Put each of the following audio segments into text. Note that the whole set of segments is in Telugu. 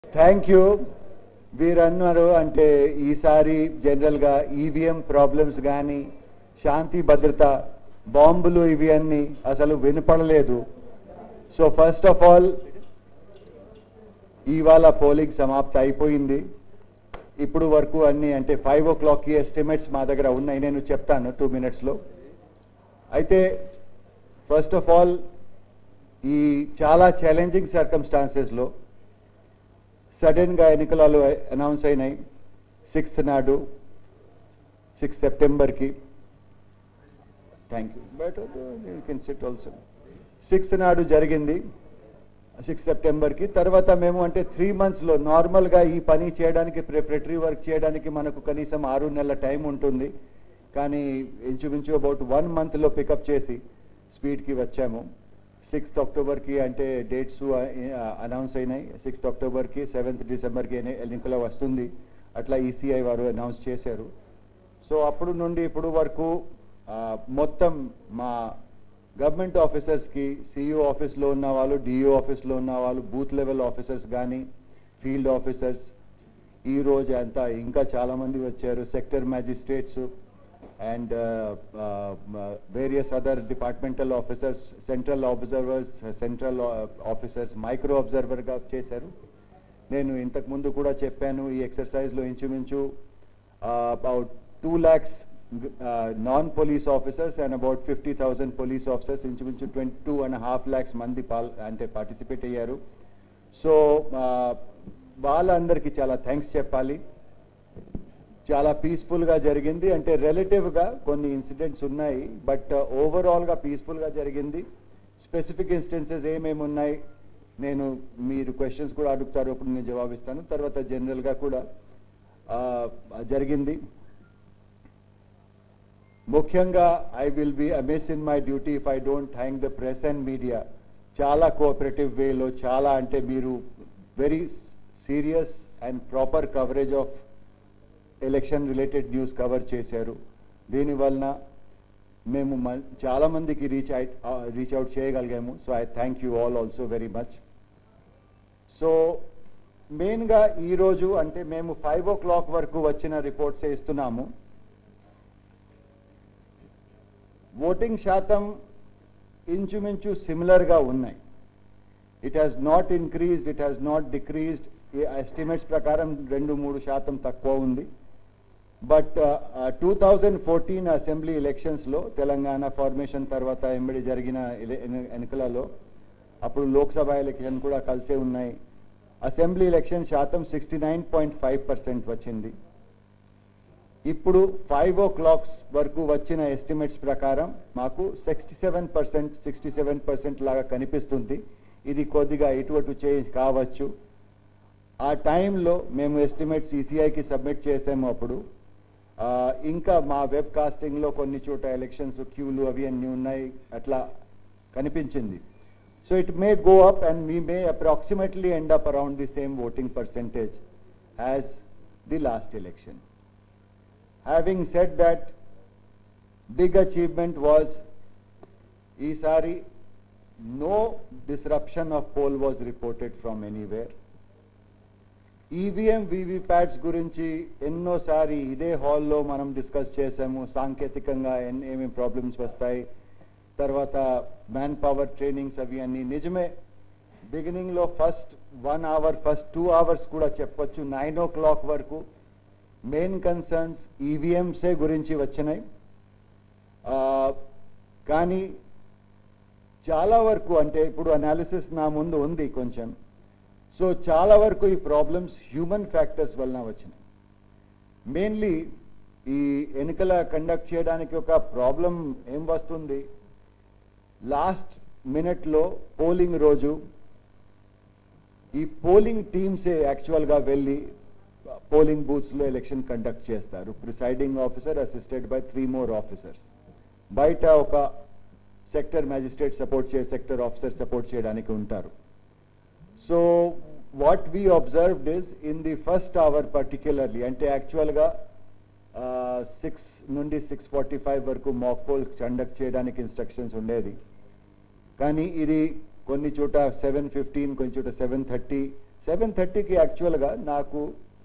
థ్యాంక్ యూ వీరన్నారు అంటే ఈసారి జనరల్గా ఈవీఎం ప్రాబ్లమ్స్ కానీ శాంతి భద్రత బాంబులు ఇవి అన్ని అసలు వినపడలేదు సో ఫస్ట్ ఆఫ్ ఆల్ ఇవాళ పోలింగ్ సమాప్తి అయిపోయింది ఇప్పుడు వరకు అన్ని అంటే ఫైవ్ ఓ క్లాక్కి ఎస్టిమేట్స్ మా దగ్గర ఉన్నాయి నేను చెప్తాను టూ మినిట్స్లో అయితే ఫస్ట్ ఆఫ్ ఆల్ ఈ చాలా ఛాలెంజింగ్ సర్కమ్స్టాన్సెస్లో సడన్గా ఎన్నికలు అనౌన్స్ అయినాయి సిక్స్త్ నాడు సిక్స్ సెప్టెంబర్కి thank you but you can sit also sixth నాడు జరిగింది సిక్స్ సెప్టెంబర్కి తర్వాత మేము అంటే త్రీ మంత్స్లో నార్మల్గా ఈ పని చేయడానికి ప్రిపరేటరీ వర్క్ చేయడానికి మనకు కనీసం ఆరు నెలల టైం ఉంటుంది కానీ ఇంచుమించు అబౌట్ వన్ మంత్లో పికప్ చేసి స్పీడ్కి వచ్చాము సిక్స్త్ అక్టోబర్కి అంటే డేట్స్ అనౌన్స్ అయినాయి సిక్స్త్ అక్టోబర్కి సెవెంత్ డిసెంబర్కి ఎన్ని- ఎన్నికల వస్తుంది అట్లా ఈసీఐ వారు అనౌన్స్ చేశారు సో అప్పుడు నుండి ఇప్పుడు వరకు ఆ, మొత్తం మా గవర్నమెంట్ ఆఫీసర్స్కి సిఇఓ ఆఫీస్లో ఉన్న వాళ్ళు డిఓ ఆఫీస్లో ఉన్న వాళ్ళు బూత్ లెవెల్ ఆఫీసర్స్ కానీ ఫీల్డ్ ఆఫీసర్స్ ఈ రోజు అంతా ఇంకా చాలా మంది వచ్చారు sector magistrates and various other departmental officers central observers central officers micro అబ్జర్వర్గా చేశారు నేను ఇంతకు ముందు కూడా చెప్పాను ఈ ఎక్సర్సైజ్లో ఇంచుమించు about two lakhs non police officers and about fifty thousand police officers ఇంచుమించు twenty two and half lakhs మంది పాల్ అంటే పార్టిసిపేట్ అయ్యారు సో వాళ్ళందరికీ చాలా థ్యాంక్స్ చెప్పాలి చాలా పీస్ఫుల్ గా జరిగింది అంటే రిలేటివ్ గా కొన్ని ఇన్సిడెంట్స్ ఉన్నాయి బట్ ఓవరాల్ గా పీస్ఫుల్ గా జరిగింది స్పెసిఫిక్ ఇన్స్టెన్సెస్ ఏమేమి ఉన్నాయి నేను మీరు క్వశ్చన్స్ కూడా అడుగుతారు అప్పుడు నేను జవాబిస్తాను తర్వాత జనరల్ గా కూడా ఆ, జరిగింది ముఖ్యంగా I will be amiss in my duty if I don't thank the press and media చాలా కోఆపరేటివ్ వేలో చాలా అంటే మీరు very serious and proper coverage of election related news cover చేశారు దీనివలన మేము మ- చాలా మందికి రీచ్ రీచ్ అవుట్ చేయగలిగాము so I thank you all also very much so మెయిన్గా ఈరోజు అంటే మేము ఫైవ్ ఓ క్లాక్ వరకు వచ్చిన రిపోర్ట్స్ ఇస్తున్నాము ఓటింగ్ శాతం ఇంచుమించు సిమిలర్గా ఉన్నాయి it has not increased it has not decreased estimates ప్రకారం రెండు మూడు శాతం తక్కువ ఉంది but two thousand fourteen assembly ఎలక్షన్స్లో తెలంగాణ ఫార్మేషన్ తర్వాత ఎంబడి జరిగిన ఎల- ఎన్ని- ఎన్నికలలో అప్పుడు లోక్సభ ఎలక్షన్ కూడా కలిసే ఉన్నాయి అసెంబ్లీ ఎలక్షన్ శాతం sixty nine point five percent వచ్చింది ఇప్పుడు ఫైవ్ ఓ క్లాక్స్ వరకు వచ్చిన ఎస్టిమేట్స్ ప్రకారం మాకు sixty seven percent sixty seven percent లాగా కనిపిస్తుంది ఇది కొద్దిగా ఇటు అటు చేంజ్ కావచ్చు ఆ టైంలో మేము ఎస్టిమేట్స్ ఈసీఐకి సబ్మిట్ చేసాము అప్పుడు ఆ, ఇంకా మా వెబ్ కాస్టింగ్లో కొన్ని చోట ఎలక్షన్స్ క్యూలు అవి అన్నీ ఉన్నాయి అట్లా కనిపించింది so it may go up and we may approximately end up around the same voting percentage as the last election having said that big achievement was ఈసారి no disruption of poll was reported from anywhere EVM VVPATs గురించి ఎన్నోసారి ఇదే హాల్లో మనం డిస్కస్ చేసాము సాంకేతికంగా ఎన్- ఏమేమి ప్రాబ్లమ్స్ వస్తాయి తర్వాత మ్యాన్ పవర్ ట్రైనింగ్స్ అవి అన్ని నిజమే బిగినింగ్లో first one hour first two hours కూడా చెప్పొచ్చు నైన్ ఓ క్లాక్ వరకు మెయిన్ కన్సర్న్స్ ఈవీఎంసే గురించి వచ్చినాయి ఆ, కానీ చాలా వరకు అంటే ఇప్పుడు అనాలిసిస్ నా ముందు ఉంది కొంచెం సో చాలా వరకు ఈ ప్రాబ్లమ్స్ హ్యూమన్ ఫ్యాక్టర్స్ వలన వచ్చినాయి మెయిన్లీ ఈ ఎన్నికల కండక్ట్ చేయడానికి ఒక ప్రాబ్లం ఏం వస్తుంది లాస్ట్ మినిట్లో పోలింగ్ రోజు ఈ పోలింగ్ టీమ్సే యాక్చువల్గా వెళ్ళి పోలింగ్ బూత్స్లో ఎలక్షన్ కండక్ట్ చేస్తారు presiding officer assisted by three more officers బయట ఒక సెక్టర్ మ్యాజిస్ట్రేట్ సపోర్ట్ చే సెక్టర్ ఆఫీసర్ సపోర్ట్ చేయడానికి ఉంటారు so what we observed is in the first hour particularly అంటే యాక్చువల్గా సిక్స్ నుండి సిక్స్ ఫార్టీ ఫైవ్ వరకు మాక్ పోల్ కండక్ట్ చేయడానికి ఇన్స్ట్రక్షన్స్ ఉండేది కానీ ఇది కొన్ని చోట సెవెన్ ఫిఫ్టీన్ కొన్ని చోట సెవెన్ థర్టీ సెవెన్ థర్టీకి యాక్చువల్గా నాకు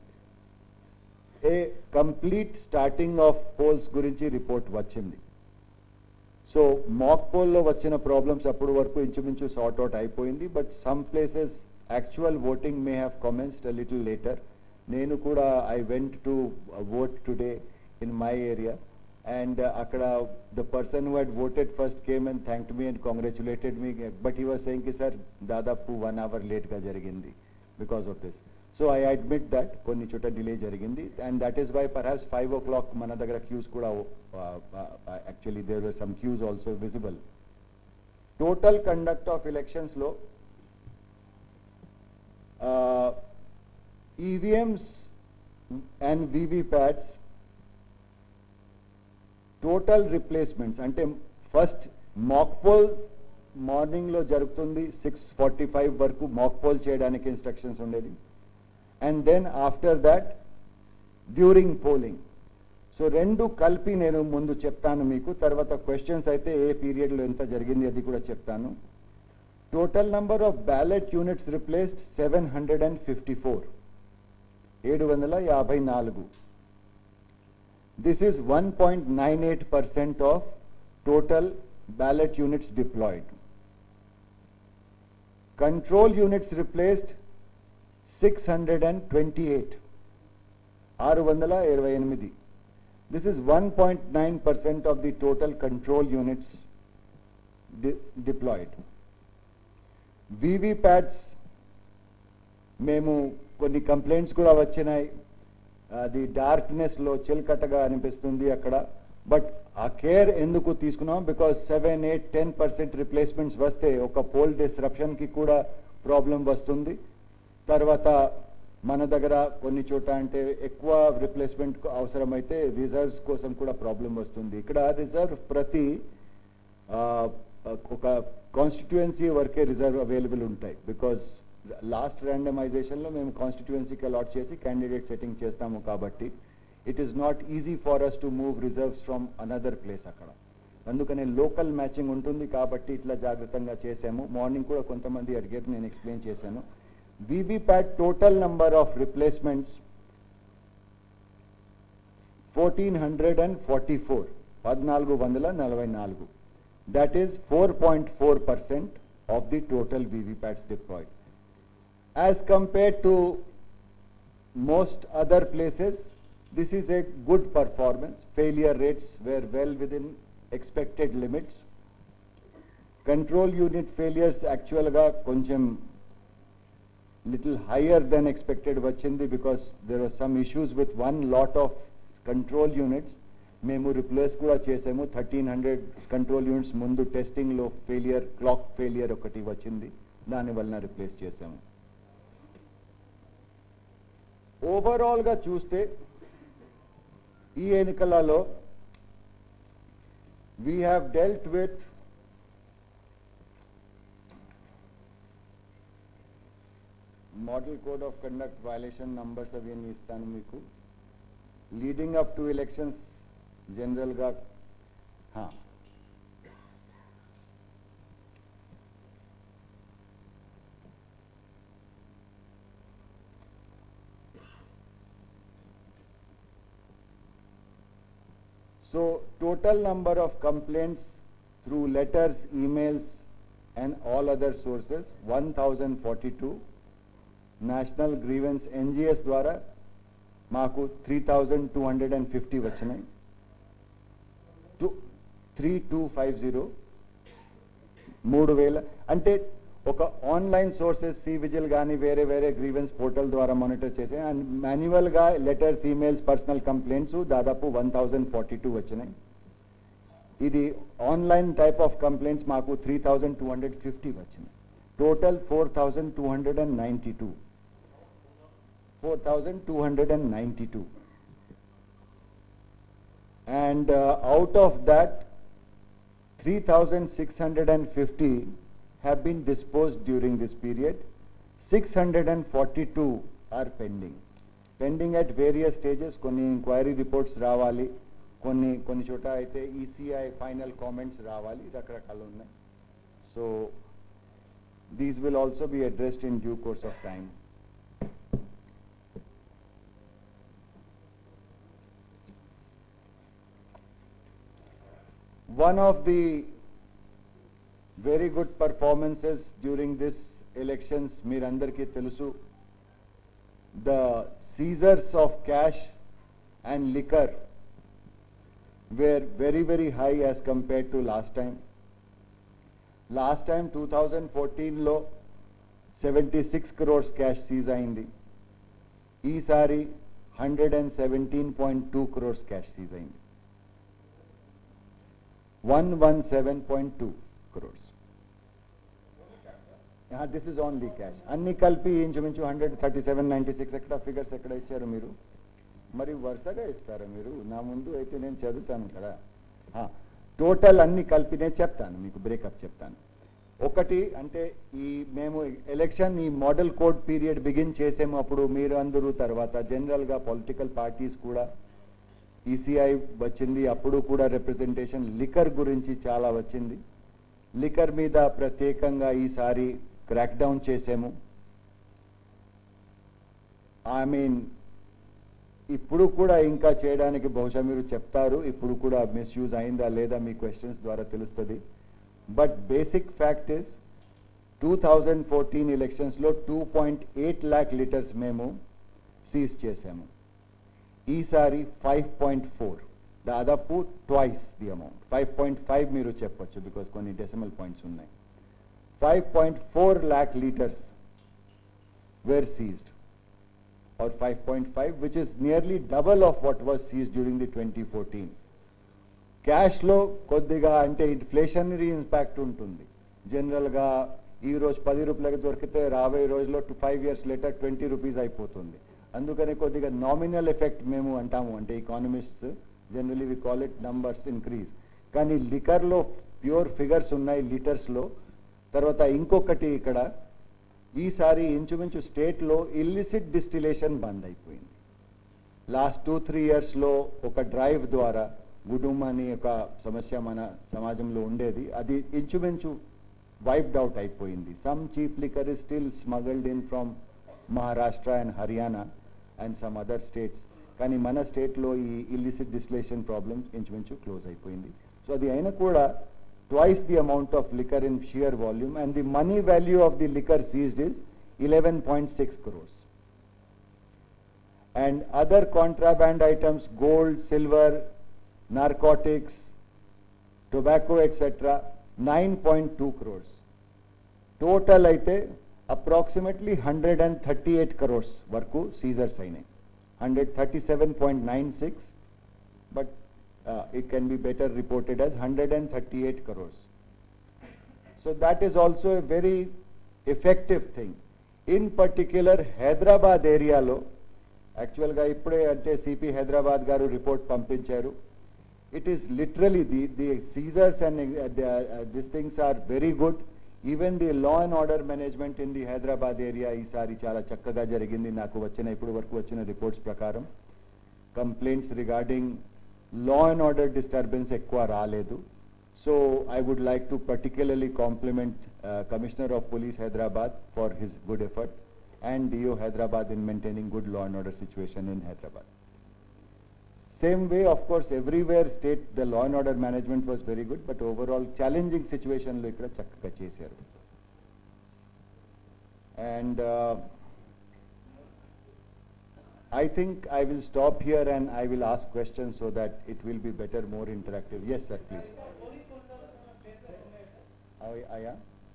a complete starting of polls గురించి రిపోర్ట్ వచ్చింది సో మాక్ పోల్లో వచ్చిన ప్రాబ్లమ్స్ అప్పుడు వరకు ఇంచుమించు సార్ట్ అవుట్ అయిపోయింది but some places actual voting may have commenced a little later నేను కూడా I went to vote today in my area and అక్కడ the person who had voted first came and thank me and congratulated me but he was saying కి సార్ దాదాపు వన్ అవర్ లేట్గా జరిగింది because of this so I admit that కొన్ని చోట డిలే జరిగింది and that is why perhaps five o'clock మన దగ్గర క్యూస్ కూడా actually there were some queues also visible total conduct of ఎలక్షన్స్లో EVMs and VVPATs total replacements అంటే ఫస్ట్ మాక్ పోల్ మార్నింగ్లో జరుగుతుంది సిక్స్ ఫార్టీ ఫైవ్ వరకు మాక్ పోల్ చేయడానికి ఇన్స్ట్రక్షన్స్ ఉండేది and then after that during polling so రెండు కలిపి నేను ముందు చెప్తాను మీకు తర్వాత క్వశ్చన్స్ అయితే ఏ పీరియడ్లో ఎంత జరిగింది అది కూడా చెప్తాను total number of ballot units replaced seven hundred and fifty four ఏడు వందల యాభై నాలుగు this is one point nine eight percent of total ballot units deployed control units replaced six hundred and twenty eight ఆరు వందల ఇరవై ఎనిమిది this is one point nine percent of the total control units deployed VVPATs మేము కొన్ని కంప్లైంట్స్ కూడా వచ్చినాయి అది డార్క్నెస్లో చిల్కట్టగా అనిపిస్తుంది అక్కడ బట్ ఆ కేర్ ఎందుకు తీసుకున్నాం because seven eight ten percent replacements వస్తే ఒక పోల్ డిస్రప్షన్కి కూడా ప్రాబ్లం వస్తుంది తర్వాత మన దగ్గర కొన్ని చోట అంటే ఎక్కువ రిప్లేస్మెంట్ అవసరమైతే రిజర్వ్స్ కోసం కూడా ప్రాబ్లం వస్తుంది ఇక్కడ రిజర్వ్ ప్రతి ఆ, ఒక కాన్స్టిట్యుయెన్సీ వరకే రిజర్వ్ అవైలబుల్ ఉంటాయి బికాజ్ లాస్ట్ ర్యాండమైజేషన్లో మేము కాన్స్టిట్యుయెన్సీకి అలాట్ చేసి క్యాండిడేట్ సెట్టింగ్ చేస్తాము కాబట్టి it is not easy for us to move reserves from another place అక్కడ అందుకనే లోకల్ మ్యాచింగ్ ఉంటుంది కాబట్టి ఇట్లా జాగ్రత్తగా చేశాము మార్నింగ్ కూడా కొంతమంది అడిగారు నేను ఎక్స్ప్లెయిన్ చేశాను VVPAT total number of replacements fourteen hundred and forty four పద్నాలుగు వందల నలభై నాలుగు that is four point four percent of the total VVPATs deployed as compared to most other places, this is a good performance. Failure rates were well within expected limits. Control unit failures actualగా కొంచెం little higher than expected వచ్చింది because there were some issues with one lot of control units. మేము రిప్లేస్ కూడా చేసాము థర్టీన్ హండ్రెడ్ కంట్రోల్ యూనిట్స్ ముందు టెస్టింగ్లో ఫెయిలియర్ క్లాక్ ఫెయిలియర్ ఒకటి వచ్చింది దానివల్ల రిప్లేస్ చేసాము ఓవరాల్గా చూస్తే ఈ ఎన్నికలలో we have dealt with model code of conduct violation numbers అవన్నీ ఇస్తాను మీకు లీడింగ్ అప్ టు ఎలక్షన్స్ జనరల్గా So total number of complaints through letters, emails and all other sources 1042. National grievance NGS ద్వారా మాకు three thousand two hundred and fifty వచ్చినాయి two three two five zero మూడు వేల అంటే ఒక ఆన్లైన్ సోర్సెస్ సి విజిల్ కానీ వేరే వేరే గ్రీవెన్స్ పోర్టల్ ద్వారా మానిటర్ చేసే అండ్ మాన్యువల్గా లెటర్స్ ఈమెయిల్స్ పర్సనల్ కంప్లైంట్స్ దాదాపు వన్ థౌజండ్ ఫార్టీ టూ వచ్చినాయి ఇది ఆన్లైన్ టైప్ ఆఫ్ కంప్లైంట్స్ మాకు three thousand two hundred fifty వచ్చినాయి total four thousand two hundred and ninety two four thousand two hundred and ninety two and uh, out of that 3650 have been disposed during this period 642 are pending pending at various stages కొన్ని ఇంక్వైరీ రిపోర్ట్స్ రావాలి కొన్ని కొన్ని చోట అయితే ఈసీఐ ఫైనల్ కామెంట్స్ రావాలి రకరకాలు ఉన్నాయి so these will also be addressed in due course of time one of the very good performances during this elections మీరందరికీ తెలుసు the seizures of cash and liquor were very very high as compared to last time last time two thousand ఫోర్టీన్లో seventy six crores cash seize అయింది ఈసారి hundred and seventeen point two crores cash seize అయింది one one seven point two crores this is only cash అన్ని కలిపి ఇంచుమించు hundred thirty seven ninety six ఎక్కడ ఫిగర్స్ ఎక్కడ ఇచ్చారు మీరు మరి వరుసగా ఇస్తారా మీరు నా ముందు అయితే నేను చదువుతాను కదా టోటల్ అన్ని కలిపి నేను చెప్తాను మీకు బ్రేకప్ చెప్తాను ఒకటి అంటే ఈ మేము ఎలక్షన్ ఈ మోడల్ కోడ్ పీరియడ్ బిగిన్ చేసాము అప్పుడు మీరు అందరూ తర్వాత జనరల్గా పొలిటికల్ పార్టీస్ కూడా ఈసీఐ వచ్చింది అప్పుడు కూడా రిప్రజెంటేషన్ లికర్ గురించి చాలా వచ్చింది లికర్ మీద ప్రత్యేకంగా ఈసారి క్రాక్ డౌన్ చేసాము ఐ మీన్ ఇప్పుడు కూడా ఇంకా చేయడానికి బహుశా మీరు చెప్తారు ఇప్పుడు కూడా మిస్యూజ్ అయిందా లేదా మీ క్వశ్చన్స్ ద్వారా తెలుస్తుంది but basic fact is two thousand fourteen ఎలక్షన్స్లో two point eight lakh litres మేము సీజ్ చేశాము ఈసారి ఫైవ్ పాయింట్ ఫోర్ దాదాపు twice the amount five point five మీరు చెప్పొచ్చు బికాస్ కొన్ని డెసిమల్ పాయింట్స్ ఉన్నాయి five point four lakh litres were seized or 5.5, which is nearly double of what was seized during the 2014. క్యాష్లో కొద్దిగా అంటే ఇన్ఫ్లేషనరీ ఇంపాక్ట్ ఉంటుంది జనరల్గా ఈ రోజు పది రూపాయలకి దొరికితే రాబోయే రోజులో two five years later twenty rupees అయిపోతుంది అందుకని కొద్దిగా నామినల్ ఎఫెక్ట్ మేము అంటాము అంటే economists generally we call it numbers increase కానీ లికర్లో ప్యూర్ ఫిగర్స్ ఉన్నాయి లీటర్స్లో తర్వాత ఇంకొకటి ఇక్కడ ఈసారి ఇంచుమించు స్టేట్లో ఇల్లిసిట్ డిస్టిలేషన్ బంద్ అయిపోయింది లాస్ట్ టూ త్రీ ఇయర్స్లో ఒక డ్రైవ్ ద్వారా గుడుం అని ఒక సమస్య మన సమాజంలో ఉండేది అది ఇంచుమించు వైప్డ్ అవుట్ అయిపోయింది some cheap liquor is still smuggled in from Maharashtra and Haryana and some other states కానీ మన స్టేట్లో ఈ ఇల్లిసిట్ డిస్టిలేషన్ ప్రాబ్లమ్స్ ఇంచుమించు క్లోజ్ అయిపోయింది సో అది అయినా కూడా twice the amount of liquor in sheer volume and the money value of the liquor seized is 11.6 crores. And other contraband items, gold, silver, narcotics, tobacco, etc., 9.2 crores. Total అయితే approximately hundred and thirty eight crores వరకు సీజర్స్ అయినాయి hundred thirty seven point nine six but uh, it can be better reported as 138 crores. So that is also a very effective thing. In particular, Hyderabad ఏరియాలో యాక్చువల్గా ఇప్పుడే అంటే సిపి హైదరాబాద్ గారు రిపోర్ట్ పంపించారు it is literally the the seizures and this things are very good even the law and order management in the Hyderabad area ఈసారి చాలా చక్కగా జరిగింది నాకు వచ్చిన ఇప్పుడు వరకు వచ్చిన రిపోర్ట్స్ ప్రకారం complaints regarding law and order disturbance ఎక్కువ రాలేదు so I would like to particularly compliment commissioner of police Hyderabad for his good effort and DO Hyderabad in maintaining good law and order situation in Hyderabad same way of course everywhere state the law and order management was very good but overall challenging సిచ్యువేషన్లో ఇక్కడ చక్కగా చేశారు and I think I will stop here and I will ask questions so that it will be better, more interactive. Yes, sir, please. అవి- అయ్యా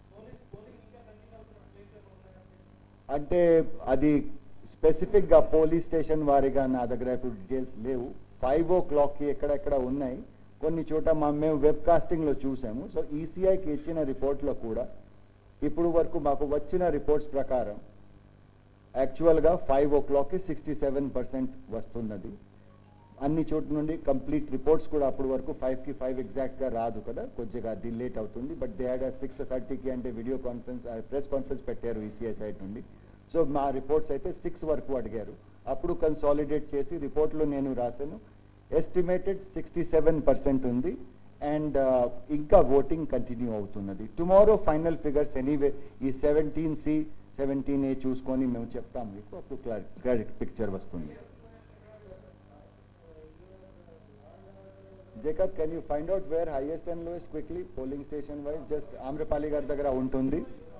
అంటే అది స్పెసిఫిక్గా పోలీస్ స్టేషన్ వారిగా నా దగ్గర ఇప్పుడు డీటెయిల్స్ లేవు ఫైవ్ ఓ క్లాక్కి ఎక్కడెక్కడ ఉన్నాయి కొన్ని చోట మా మేము వెబ్ కాస్టింగ్లో చూసాము సో ఈసీఐకి ఇచ్చిన రిపోర్ట్లో కూడా ఇప్పుడు వరకు మాకు వచ్చిన రిపోర్ట్స్ ప్రకారం యాక్చువల్గా ఫైవ్ ఓ క్లాక్కి సిక్స్టీ సెవెన్ పర్సెంట్ వస్తున్నది అన్ని చోట్ల నుండి కంప్లీట్ రిపోర్ట్స్ కూడా అప్పటి వరకు ఫైవ్కి ఫైవ్ ఎగ్జాక్ట్గా రాదు కదా కొద్దిగా డిలేట్ అవుతుంది బట్ దే హ్యాడ్ సిక్స్ థర్టీకి అంటే వీడియో కాన్ఫరెన్స్ ప్రెస్ కాన్ఫరెన్స్ పెట్టారు ఈసీఐ సైడ్ నుండి సో మా రిపోర్ట్స్ అయితే సిక్స్ వరకు అడిగారు అప్పుడు కన్సాలిడేట్ చేసి రిపోర్ట్లో నేను రాశాను ఎస్టిమేటెడ్ సిక్స్టీ సెవెన్ పర్సెంట్ ఉంది అండ్ ఇంకా ఓటింగ్ కంటిన్యూ అవుతున్నది టుమారో ఫైనల్ ఫిగర్స్ ఎనీవే ఈ సెవెంటీన్ సి సెవెంటీన్ ఏ చూసుకొని మేము చెప్తాం మీకు అప్పుడు క్లారిటీ పిక్చర్ వస్తుంది Jacob, can you find out where highest and lowest quickly, polling station wise? Just Amrapali గారి దగ్గర ఉంటుంది.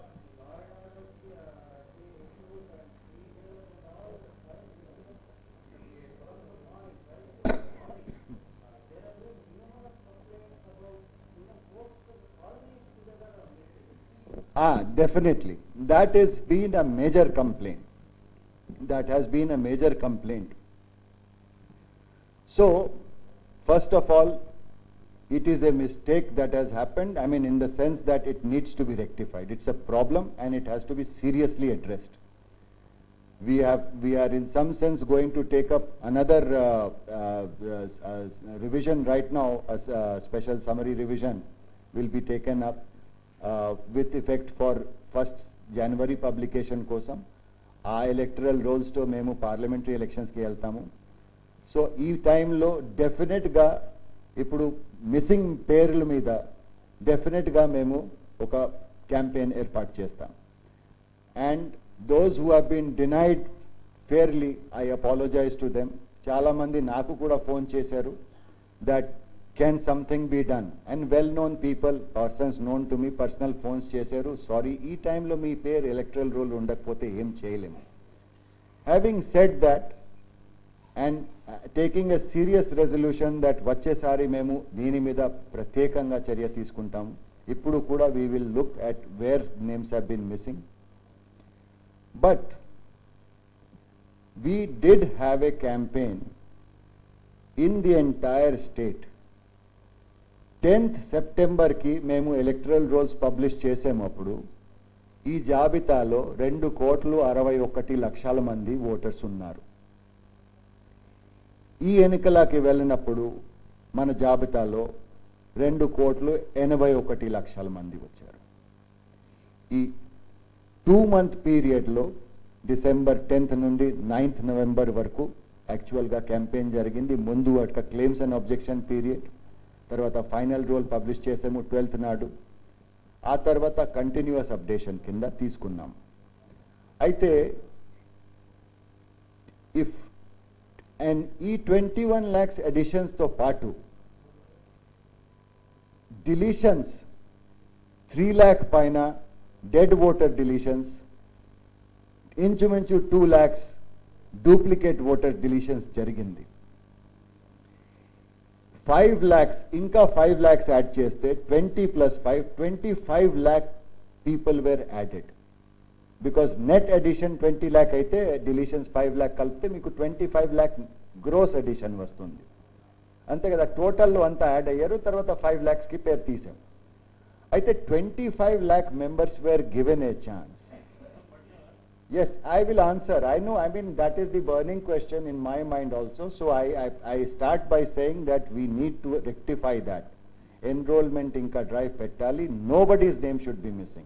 Ah, definitely. That has been a major complaint. That has been a major complaint. So, first of all, it is a mistake that has happened. I mean, in the sense that it needs to be rectified. It's a problem and it has to be seriously addressed. We have, we are in some sense going to take up another uh, uh, uh, uh, revision right now, a s- a special summary revision will be taken up uh, with effect for first January publication కోసం ఆ ఎలక్టరల్ రోల్స్తో మేము పార్లమెంటరీ ఎలక్షన్స్కి వెళ్తాము సో ఈ టైంలో డెఫినెట్గా ఇప్పుడు మిస్సింగ్ పేర్ల మీద డెఫినెట్గా మేము ఒక క్యాంపెయిన్ ఏర్పాటు చేస్తాం and those who have been denied fairly I apologise to them చాలామంది నాకు కూడా ఫోన్ చేశారు that can something be done and well known people persons known to me personal phones చేశారు సారీ ఈ టైంలో మీ పేరు ఎలక్ట్రల్ రూల్ ఉండకపోతే ఏం చేయలేము having said that and taking a serious resolution that వచ్చేసారి మేము దీని మీద ప్రత్యేకంగా చర్య తీసుకుంటాం ఇప్పుడు కూడా we will look at where names have been missing but we did have a campaign in the entire state tenth సెప్టెంబర్కి మేము ఎలక్ట్రల్ రోల్స్ పబ్లిష్ చేసాము అప్పుడు ఈ జాబితాలో రెండు కోట్లు అరవై ఒకటి లక్షల మంది ఓటర్స్ ఉన్నారు ఈ ఎన్నికలకి వెళ్ళినప్పుడు మన జాబితాలో రెండు కోట్లు ఎనభై ఒకటి లక్షల మంది వచ్చారు ఈ టూ మంత్ పీరియడ్లో డిసెంబర్ టెన్త్ నుండి నైన్త్ నవంబర్ వరకు యాక్చువల్గా క్యాంపెయిన్ జరిగింది ముందు అట్క క్లెయిమ్స్ అండ్ అబ్జెక్షన్ పీరియడ్ తర్వాత ఫైనల్ రోల్ పబ్లిష్ చేసాము ట్వెల్త్ నాడు ఆ తర్వాత కంటిన్యూస్ అప్డేషన్ కింద తీసుకున్నాం అయితే ఇఫ్ అండ్ ఈ ట్వంటీ వన్ ల్యాక్స్ ఎడిషన్స్తో పాటు డిలీషన్స్ త్రీ ల్యాక్ పైన డెడ్ ఓటర్ డిలీషన్స్ ఇంచుమించు two lakhs duplicate voter deletions జరిగింది ఫైవ్ ల్యాక్స్ ఇంకా ఫైవ్ ల్యాక్స్ యాడ్ చేస్తే twenty plus five twenty five lakh people were added because net addition twenty lakh అయితే డిలీషన్స్ ఫైవ్ ల్యాక్ కలిపితే మీకు twenty five lakh gross addition వస్తుంది అంతే కదా టోటల్లో అంతా యాడ్ అయ్యారు తర్వాత ఫైవ్ ల్యాక్స్కి పేరు తీసాం అయితే twenty five lakh members were given a chance Yes, I will answer. I know, I mean, that is the burning question in my mind also. So I, I, I start by saying that we need to rectify that. Enrollment inka drive petali, nobody's name should be missing.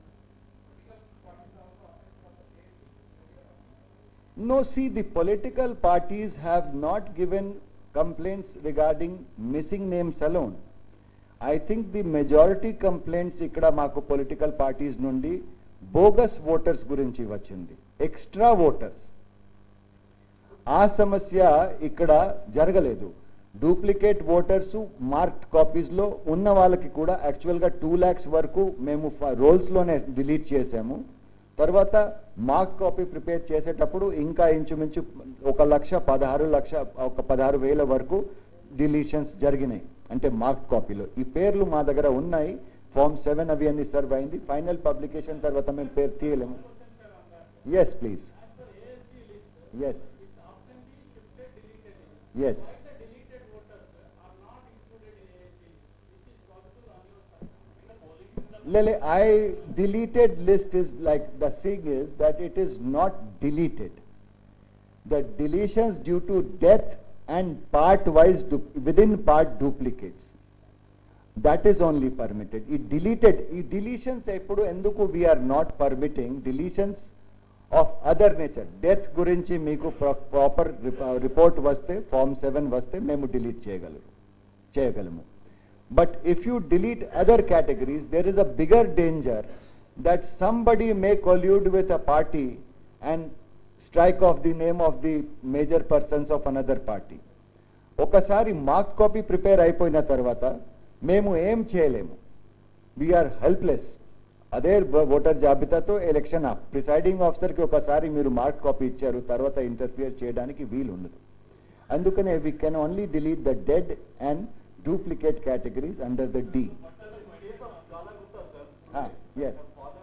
No, see, the political parties have not given complaints regarding missing names alone. I think the majority complaints ఇక్కడ మాకు పొలిటికల్ పార్టీస్ నుండి బోగస్ ఓటర్స్ గురించి వచ్చింది ఎక్స్ట్రా ఓటర్స్ ఆ సమస్య ఇక్కడ జరగలేదు డూప్లికేట్ ఓటర్స్ మార్క్డ్ కాపీస్లో ఉన్న వాళ్ళకి కూడా యాక్చువల్గా టూ ల్యాక్స్ వరకు మేము రోల్స్లోనే డిలీట్ చేసాము తర్వాత మార్క్ కాపీ ప్రిపేర్ చేసేటప్పుడు ఇంకా ఇంచుమించు ఒక లక్ష పదహారు లక్ష ఒక పదహారు వేల వరకు డిలీషన్స్ జరిగినాయి అంటే మార్క్ కాపీలో ఈ పేర్లు మా దగ్గర ఉన్నాయి ఫామ్ సెవెన్ అవి అన్ని సర్వ్ అయింది ఫైనల్ పబ్లికేషన్ తర్వాత మేము పేరు తీయలేము yes please yes yes Lele, I deleted list is like the thing is that it is not deleted. The deletions due to death and part-wise du- within part duplicates. That is only permitted. ఈ deleted, ఈ deletions ఎప్పుడు ఎందుకు we are not permitting deletions of other nature. Death గురించి మీకు ప్రాపర్ రిపోర్ట్ వస్తే ఫార్మ్ సెవెన్ వస్తే మేము డిలీట్ చేయగలరు చేయగలము But if you delete other categories, there is a bigger danger that somebody may collude with a party and strike off the name of the major persons of another party. ఒకసారి మార్క్ కాపీ ప్రిపేర్ అయిపోయిన తర్వాత మేము ఏం చేయలేము వీఆర్ హెల్ప్లెస్ అదే బ- ఓటర్ జాబితాతో ఎలక్షన్ ప్రిసైడింగ్ ఆఫీసర్కి ఒకసారి మీరు మార్క్ కాపీ ఇచ్చారు తర్వాత ఇంటర్ఫియర్ చేయడానికి వీలు ఉండదు అందుకనే we can only delete the dead and duplicate categories under the D S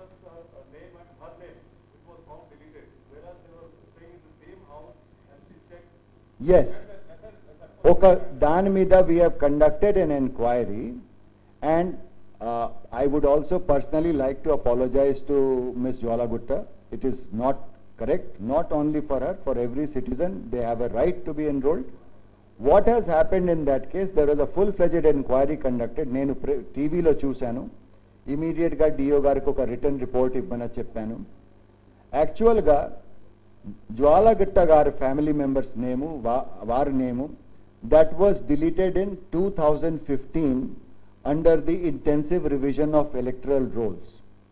S ఒక దాని మీద we have conducted an enquiry and I would also personally like to apologise to miss Jwalagutta it is not correct not only for her for every citizen they have a right to be enrolled what has happened in that case there was a full fledged enquiry conducted నేను టీవీలో చూశాను ఇమీడియట్గా డిఓ గారికి ఒక రిటర్న్ రిపోర్ట్ ఇవ్వమని చెప్పాను యాక్చువల్గా జ్వాలగట్ట గారి ఫ్యామిలీ మెంబర్స్ నేము వారి name that was deleted in two thousand fifteen under the intensive revision of electoral rolls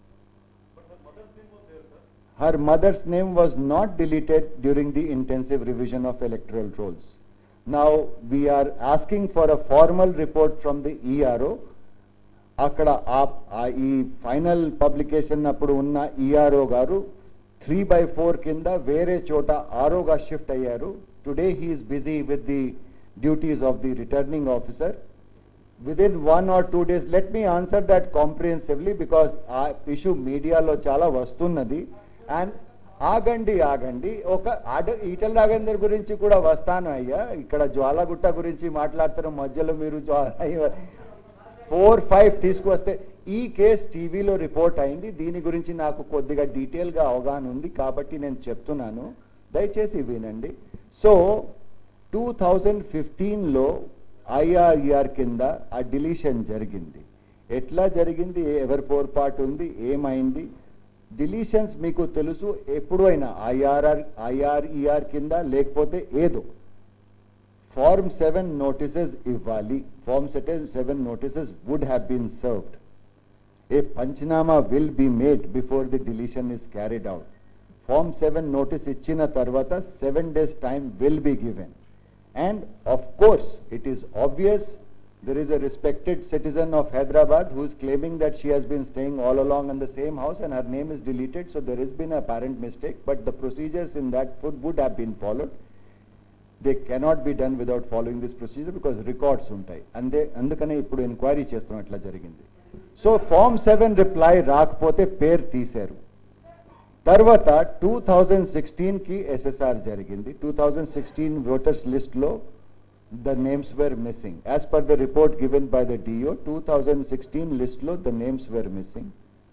her mother's name was not deleted during the intensive revision of electoral rolls. Now, we are asking for a formal report from the ERO. అక్కడ ఆ- ఆ ఈ ఫైనల్ పబ్లికేషన్ అప్పుడు ఉన్న ఈఆర్ఓ గారు త్రీ బై ఫోర్ కింద వేరే చోట ఆరోగా షిఫ్ట్ అయ్యారు today he is busy with the duties of the returning officer within one or two days let me answer that comprehensively because ఆ ఇష్యూ మీడియాలో చాలా వస్తున్నది అండ్ ఆగండి ఆగండి ఒక ఆడ ఈటల రాగేందర్ గురించి కూడా వస్తాను అయ్యా ఇక్కడ జ్వాలగుట్ట గురించి మాట్లాడుతున్న మధ్యలో మీరు ఫోర్ ఫైవ్ తీసుకువస్తే ఈ కేస్ టీవీలో రిపోర్ట్ అయింది దీని గురించి నాకు కొద్దిగా డీటెయిల్గా అవగాహన ఉంది కాబట్టి నేను చెప్తున్నాను దయచేసి వినండి సో టూ థౌజండ్ ఫిఫ్టీన్లో ఐఆర్ఈఆర్ కింద ఆ డిలీషన్ జరిగింది ఎట్లా జరిగింది ఎవరి పొరపాటు ఉంది ఏమైంది డిలీషన్స్ మీకు తెలుసు ఎప్పుడు అయినా ఐఆర్ఆర్ ఐఆర్ఈఆర్ కింద లేకపోతే ఏదో ఫార్మ్ సెవెన్ నోటీసెస్ ఇవ్వాలి form seven notices would have been served a panchnama will be made before the deletion is carried out form seven notice ఇచ్చిన తర్వాత seven days time will be given and of course it is obvious there is a respected citizen of Hyderabad who is claiming that she has been staying all along in the same house and her name is deleted, so there has been a apparent mistake, but the procedures in that food would have been followed. They cannot be done without following this procedure because records ఉంటాయి అందే అందుకనే ఇప్పుడు ఎంక్వైరీ చేస్తాం ఎట్లా జరిగింది సో ఫార్మ్ సెవెన్ రిప్లై రాకపోతే పేరు తీశారు తర్వాత టూ థౌజండ్ సిక్స్టీన్కి ఎస్ఎస్ఆర్ జరిగింది టూ థౌజండ్ సిక్స్టీన్ ఓటర్స్ లిస్ట్లో the names were missing. As per the report given by the DO, 2016 list lo the names were missing.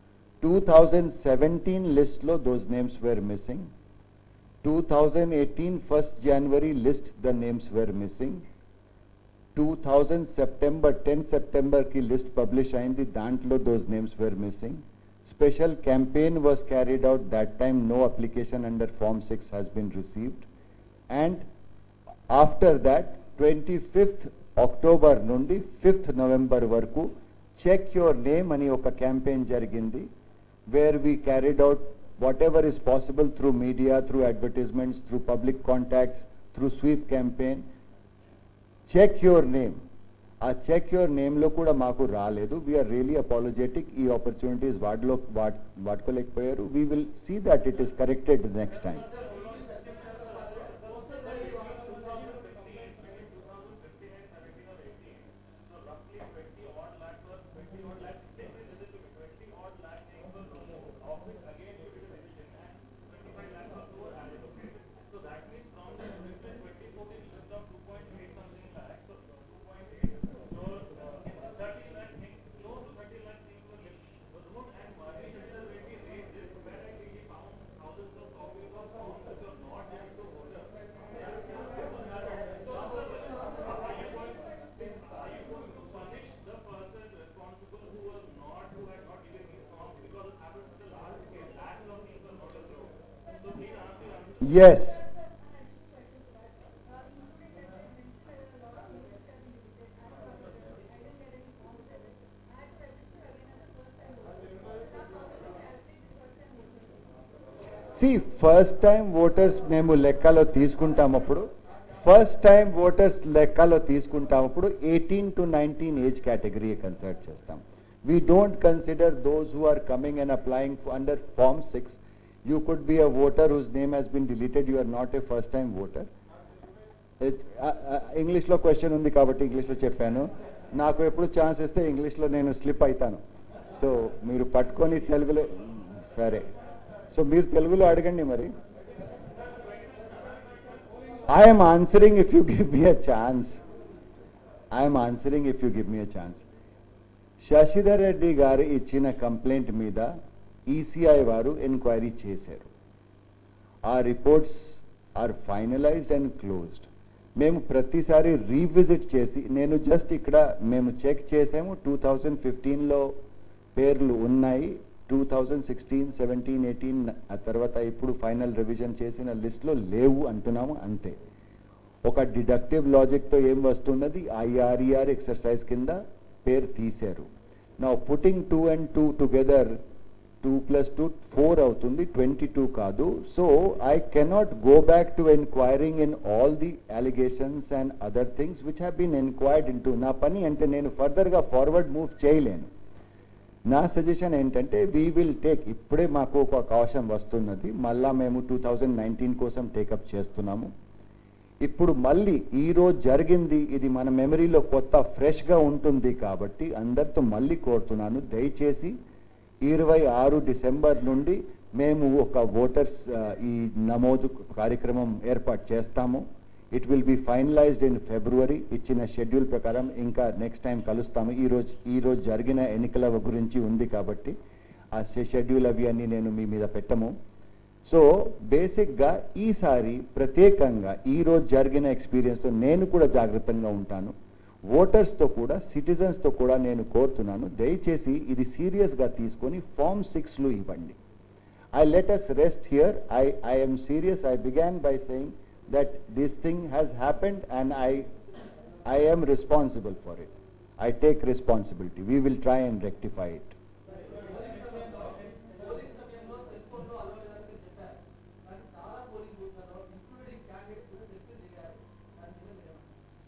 2017 list lo those names were missing. 2018 1st January list the names were missing. 2000 September 10 September ki list publish ayindi dantlo those names were missing. Special campaign was carried out that time no application under form 6 has been received and after that twenty fifth October నుండి ఫిఫ్త్ నవంబర్ వరకు చెక్ యువర్ నేమ్ అని ఒక క్యాంపెయిన్ జరిగింది where we carried out whatever is possible through media through advertisements through public contacts through sweep campaign check your name ఆ చెక్ యువర్ నేమ్లో కూడా మాకు రాలేదు వీఆర్ రియలీ అపాలజెటిక్ ఈ ఆపర్చునిటీస్ వాటిలో వాట్ వాడుకోలేకపోయారు we will see that it is corrected next time Yes. See first time voters మేము లెక్కలో తీసుకుంటాం అప్పుడు ఫస్ట్ టైం ఓటర్స్ లెక్కలో తీసుకుంటామప్పుడు eighteen to nineteen age category consider చేస్తాం we don't consider those who are coming and applying under form six you could be a voter whose name has been deleted you are not a first time voter ఇంగ్లీష్లో క్వశ్చన్ ఉంది కాబట్టి ఇంగ్లీష్లో చెప్పాను నాకు ఎప్పుడు ఛాన్స్ ఇస్తే ఇంగ్లీష్లో నేను స్లిప్ అవుతాను సో మీరు పట్టుకొని తెలుగులో సరే సో మీరు తెలుగులో అడగండి మరి I'm answering if you give me a chance I'm answering if you give me a chance Sasidhar Reddy గారు ఇచ్చిన కంప్లైంట్ మీద ఈసీఐ వారు ఎంక్వైరీ చేశారు ఆ reports are finalised and closed మేము ప్రతిసారి రీవిజిట్ చేసి నేను జస్ట్ ఇక్కడ మేము చెక్ చేసాము టూ థౌజండ్ ఫిఫ్టీన్లో పేర్లు ఉన్నాయి two thousand sixteen seventeen eighteen ఆ తర్వాత ఇప్పుడు ఫైనల్ రివిజన్ చేసిన లిస్ట్లో లేవు అంటున్నాము అంతే ఒక డిడక్టివ్ లాజిక్తో ఏం వస్తున్నది ఐఆర్ఈఆర్ ఎక్సర్సైజ్ కింద పేరు తీశారు నా putting two and two together two plus two four అవుతుంది ట్వంటీ టూ కాదు so I cannot go back to enquiring in all the allegations and other things which have been enquired in నా పని అంటే నేను ఫర్దర్గా ఫార్వర్డ్ మూవ్ చేయలేను నా సజెషన్ ఏంటంటే వీ విల్ టేక్ ఇప్పుడే మాకు ఒక అవకాశం వస్తున్నది మళ్ళా మేము టూ థౌజండ్ నైన్టీన్ కోసం టేకప్ చేస్తున్నాము ఇప్పుడు మళ్ళీ ఈ రోజు జరిగింది ఇది మన మెమరీలో కొత్త ఫ్రెష్గా ఉంటుంది కాబట్టి అందరితో మళ్ళీ కోరుతున్నాను దయచేసి ఇరవై ఆరు డిసెంబర్ నుండి మేము ఒక ఓటర్స్ ఈ నమోదు కార్యక్రమం ఏర్పాటు చేస్తాము it will be finalised in February ఇచ్చిన షెడ్యూల్ ప్రకారం ఇంకా నెక్స్ట్ టైం కలుస్తాము ఈ రోజు ఈ రోజు జరిగిన ఎన్నికల గురించి ఉంది కాబట్టి ఆ షెడ్యూల్ అవి అన్ని నేను మీ మీద పెట్టము సో బేసిక్గా ఈసారి ప్రత్యేకంగా ఈ రోజు జరిగిన ఎక్స్పీరియన్స్తో నేను కూడా జాగ్రత్తగా ఉంటాను ఓటర్స్తో కూడా సిటిజన్స్తో కూడా నేను కోరుతున్నాను దయచేసి ఇది సీరియస్గా తీసుకొని ఫామ్ సిక్స్లో ఇవ్వండి I let us rest here I I'm serious I began by saying that this thing has happened and I I am responsible for it. I take responsibility. We will try and rectify it. Polling సమయంలో సెల్ ఫోన్ లో అలవాటు చేశారు కానీ చాలా పోలింగ్ బూత్లలో ఇంక్లూడింగ్ క్యాండిడేట్స్ కూడా సెల్ఫీ దిగారు దాని మీద మీరేమంటారు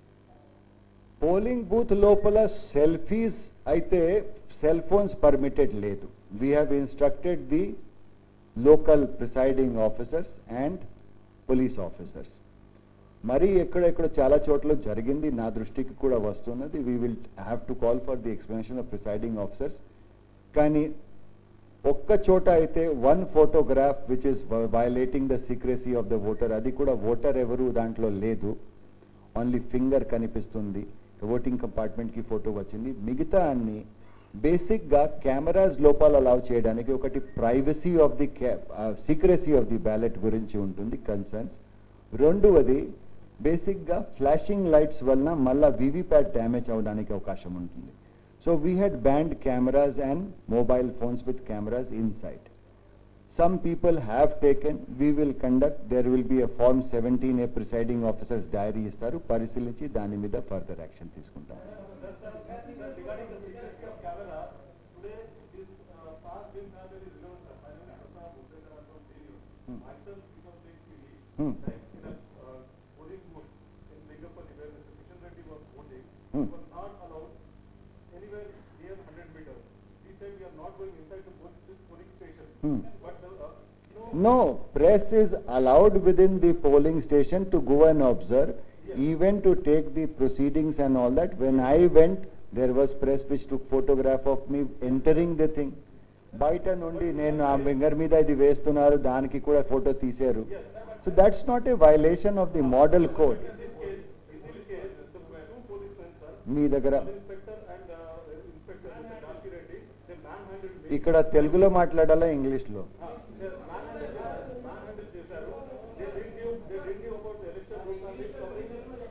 పోలింగ్ బూత్ లోపల సెల్ఫీస్ అయితే సెల్ ఫోన్స్ పర్మిటెడ్ లేదు we have instructed the local presiding officers and police officers మరి ఎక్కడెక్కడ చాలా చోట్ల జరిగింది నా దృష్టికి కూడా వస్తున్నది we will have to call for the explanation of presiding officers కానీ ఒక్క చోట అయితే one photograph which is violating the secrecy of the voter అది కూడా ఓటర్ ఎవరు దాంట్లో లేదు ఓన్లీ ఫింగర్ కనిపిస్తుంది ఓటింగ్ కంపార్ట్మెంట్కి ఫోటో వచ్చింది మిగతా అన్ని బేసిక్గా కెమెరాస్ లోపల అలౌ చేయడానికి ఒకటి privacy of the secrecy of the ballot గురించి ఉంటుంది కన్సర్న్స్ రెండవది బేసిక్గా ఫ్లాషింగ్ లైట్స్ వలన మళ్ళా వీవీప్యాట్ డ్యామేజ్ అవడానికి అవకాశం ఉంటుంది so we had banned cameras and mobile phones with cameras inside Some people have taken, we will conduct, there will be a Form 17, a presiding officer's diary ఇస్తారు పరిశీలించి దాని మీద ఫర్దర్ యాక్షన్ తీసుకుంటాం regarding the security of camera, today this uh, past being not very relevant, sir. My name is Prasad Upendra from Delhi. Hmm. Myself, because they see Hmm. that in a uh, voting booth in Lingapalli where Mr. Kishan Reddy was voting, Hmm. was not allowed anywhere near 100 meters. He said we are not going inside the vote- this polling station. Hmm. But the, uh, no. No, press is allowed within the polling station to go and observe, Yes. even to take the proceedings and all that. When I went, there was press which took photograph of me entering the thing. బయట నుండి నేను ఆ ఫింగర్ మీద ఇది వేస్తున్నారు దానికి కూడా ఫోటో తీశారు so that's not a violation of the model code In this case, in this case, the two policemen, sir, మీ దగ్గర Sub inspector and uh, inspector Mr. Kalki Reddy, they manhandled me. ఇక్కడ తెలుగులో మాట్లాడాలా ఇంగ్లీష్లో Ah, they manhandled, manhandled చేశారు. They didn't knew, they didn't knew about the election rules and it's covering.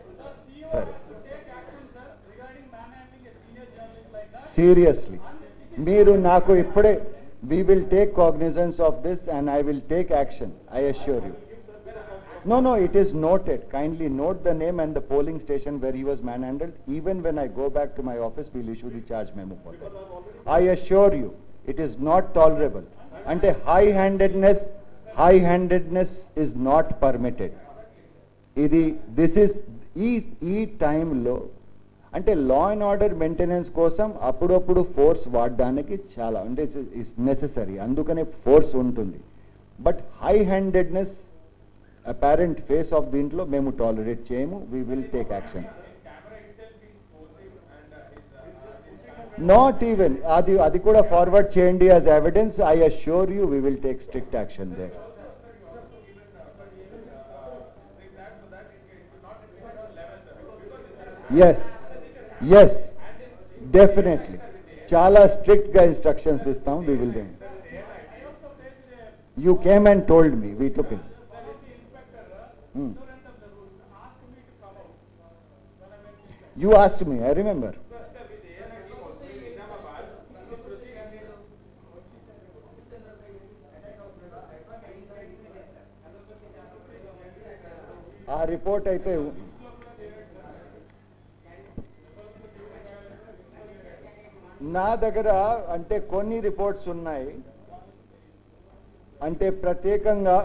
సరే take action sir regarding manhandling a senior journalist like that seriously మీరు నాకు ఇప్పుడే we will take cognizance of this and I will take action I assure you No, no, it is noted. Kindly note the name and the polling station where he was manhandled. Even when I go back to my office, we'll issue the charge memo for that. I assure you, it is not tolerable. And a high-handedness, high-handedness is not permitted. ఇది దిస్ ఇస్ ఈ ఈ టైంలో అంటే లా అండ్ ఆర్డర్ మెయింటెనెన్స్ కోసం అప్పుడప్పుడు ఫోర్స్ వాడడానికి చాలా అంటే ఇట్స్ నెససరీ అందుకనే ఫోర్స్ ఉంటుంది but high handedness apparent face of దీంట్లో మేము టాలరేట్ చేయము we will take action not even అది అది కూడా ఫార్వర్డ్ చేయండి as evidence I assure you we will take strict action there is is definitely చాలా స్ట్రిక్ట్ గా ఇన్స్ట్రక్షన్స్ ఇస్తాం we will do you came and told me we took in you asked me I remember a report అయితే నా దగ్గర అంటే కొన్ని రిపోర్ట్స్ ఉన్నాయి అంటే ప్రత్యేకంగా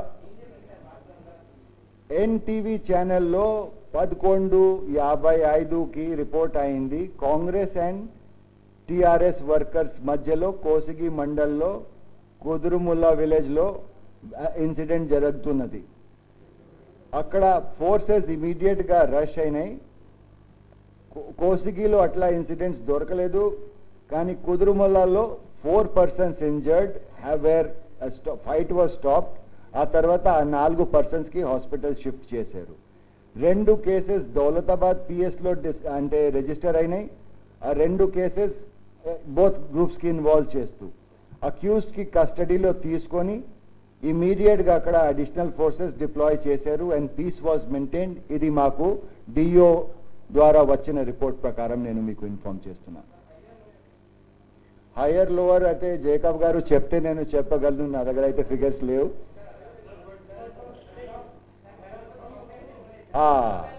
ఎన్టీవీ ఛానల్లో పదకొండు యాభై ఐదుకి రిపోర్ట్ అయింది కాంగ్రెస్ అండ్ టిఆర్ఎస్ వర్కర్స్ మధ్యలో కోసిగి మండల్లో కుదురుముల్లా విలేజ్లో ఇన్సిడెంట్ జరుగుతున్నది అక్కడ ఫోర్సెస్ ఇమీడియట్ గా రష్ అయినాయి కో- కోసిగిలో అట్లా ఇన్సిడెంట్స్ దొరకలేదు కానీ కుదురుమల్లాలో four persons injured have were fight was stop ఆ తర్వాత ఆ నాలుగు పర్సన్స్ కి హాస్పిటల్ షిఫ్ట్ చేశారు రెండు కేసెస్ దౌలతాబాద్ పిఎస్ లో డిస్ అంటే రిజిస్టర్ అయినాయి ఆ రెండు కేసెస్ బోత్ గ్రూప్స్ కి ఇన్వాల్వ్ చేస్తూ అక్యూజ్డ్ కి కస్టడీలో తీసుకొని ఇమీడియట్ గా అక్కడ అడిషనల్ ఫోర్సెస్ డిప్లాయ్ చేశారు అండ్ పీస్ వాజ్ మెయింటైన్డ్ ఇది మాకు డిఓ ద్వారా వచ్చిన రిపోర్ట్ ప్రకారం నేను మీకు ఇన్ఫార్మ్ చేస్తున్నాను హయ్యర్ లోవర్ అయితే జేకబ్ గారు చెప్తే నేను చెప్పగలను నా దగ్గర అయితే ఫిగర్స్ లేవు ఆ,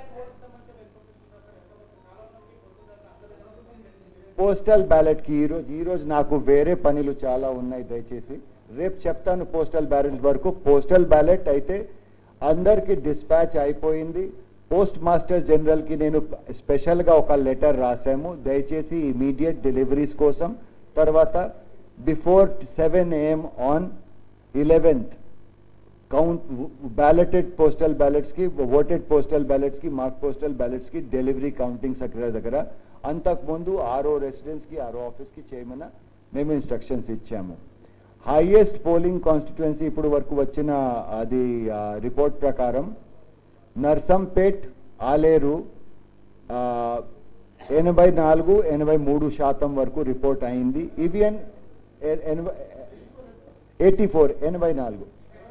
పోస్టల్ బ్యాలెట్ కి ఈరోజు ఈరోజు నాకు వేరే పనులు చాలా ఉన్నాయి దయచేసి రేపు చెప్తాను పోస్టల్ బ్యాలెట్ వరకు పోస్టల్ బ్యాలెట్ అయితే అందరికి డిస్పాచ్ అయిపోయింది పోస్ట్ మాస్టర్ జనరల్ కి నేను స్పెషల్ గా ఒక లెటర్ రాశాము దయచేసి ఇమీడియట్ డెలివరీస్ కోసం తర్వాత before seven AM on eleventh count balloted postal ballots కి ఓటెడ్ పోస్టల్ బ్యాలెట్స్ కి మార్క్ పోస్టల్ బ్యాలెట్స్ కి డెలివరీ కౌంటింగ్ సెక్రటరీ దగ్గర అంతకుముందు ఆరో రెసిడెన్స్ కి ఆరో ఆఫీస్ కి చేయమని మేము ఇన్స్ట్రక్షన్స్ ఇచ్చాము హైయెస్ట్ పోలింగ్ కాన్స్టిట్యుయెన్సీ ఇప్పుడు వరకు వచ్చిన అది రిపోర్ట్ ప్రకారం నర్సంపేట్ ఆలేరు ఆ, ఎనభై నాలుగు ఎనభై మూడు శాతం వరకు రిపోర్ట్ అయింది ఈవీఎన్ ఎయిటీ ఫోర్ ఎనభై నాలుగు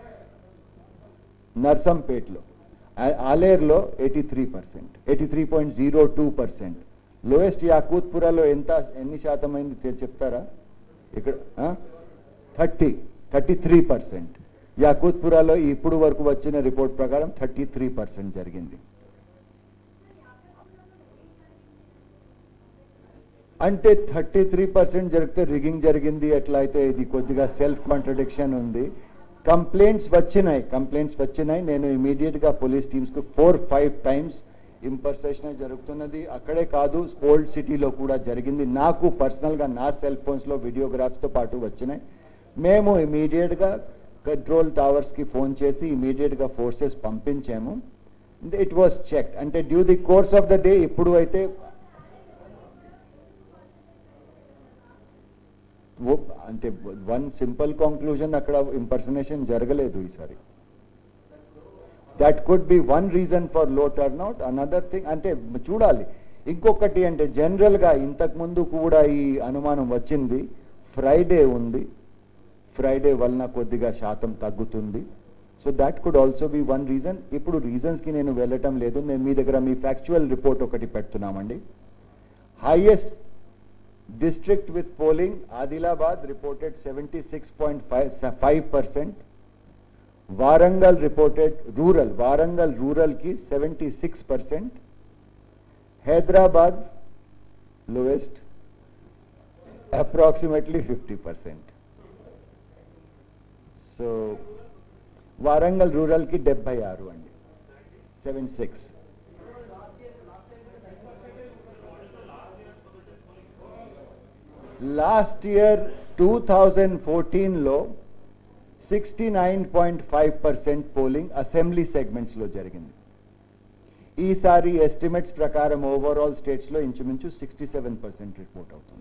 నర్సంపేట్లో ఆ- ఆలేరులో eighty three percent eighty three point zero two percent lowest యాకూత్పురాలో ఎంత ఎన్ని శాతం అయింది తె- చెప్తారా ఇక్కడ థర్టీ థర్టీ త్రీ పర్సెంట్ యాకూత్పురాలో ఇప్పుడు వరకు వచ్చిన రిపోర్ట్ ప్రకారం థర్టీ త్రీ పర్సెంట్ జరిగింది అంటే థర్టీ త్రీ పర్సెంట్ జరిగితే రిగింగ్ జరిగింది ఎట్లా అయితే ఇది కొద్దిగా సెల్ఫ్ కాంట్రడిక్షన్ ఉంది కంప్లైంట్స్ వచ్చినాయి కంప్లైంట్స్ వచ్చినాయి నేను ఇమీడియట్ గా పోలీస్ టీమ్స్ కు ఫోర్ ఫైవ్ టైమ్స్ ఇంపర్సేషన్ జరుగుతున్నది అక్కడే కాదు ఓల్డ్ సిటీలో కూడా జరిగింది నాకు పర్సనల్ గా నా సెల్ ఫోన్స్ లో వీడియోగ్రాఫ్స్ తో పాటు వచ్చినాయి మేము ఇమీడియట్ గా కంట్రోల్ టవర్స్ కి ఫోన్ చేసి ఇమీడియట్ గా ఫోర్సెస్ పంపించాము ఇట్ వాస్ చెక్ అంటే due the course of the day ఇప్పుడు అయితే ఓ- అంటే వన్ సింపుల్ కంక్లూజన్ అక్కడ ఇంపర్సనేషన్ జరగలేదు ఈసారి that could be one reason for low turnout another thing అంటే చూడాలి ఇంకొకటి అంటే జనరల్ గా ఇంతకు ముందు కూడా ఈ అనుమానం వచ్చింది ఫ్రైడే ఉంది ఫ్రైడే వలన కొద్దిగా శాతం తగ్గుతుంది so that could also be one reason ఇప్పుడు రీజన్స్ కి నేను వెళ్ళటం లేదు మేము మీ దగ్గర మీ ఫ్యాక్చువల్ రిపోర్ట్ ఒకటి పెడుతున్నామండి highest district with polling, Adilabad reported 76.5 percent. Warangal reported rural, Warangal rural ki 76 percent. Hyderabad lowest, approximately 50 percent. So, Warangal rural కి డెబ్బై ఆరు అండి seven six last year two thousand ఫోర్టీన్లో sixty nine point five percent polling assembly సెగ్మెంట్స్లో జరిగింది ఈసారి ఎస్టిమేట్స్ ప్రకారం ఓవరాల్ స్టేట్స్లో ఇంచుమించు సిక్స్టీ సెవెన్ పర్సెంట్ రిపోర్ట్ అవుతుంది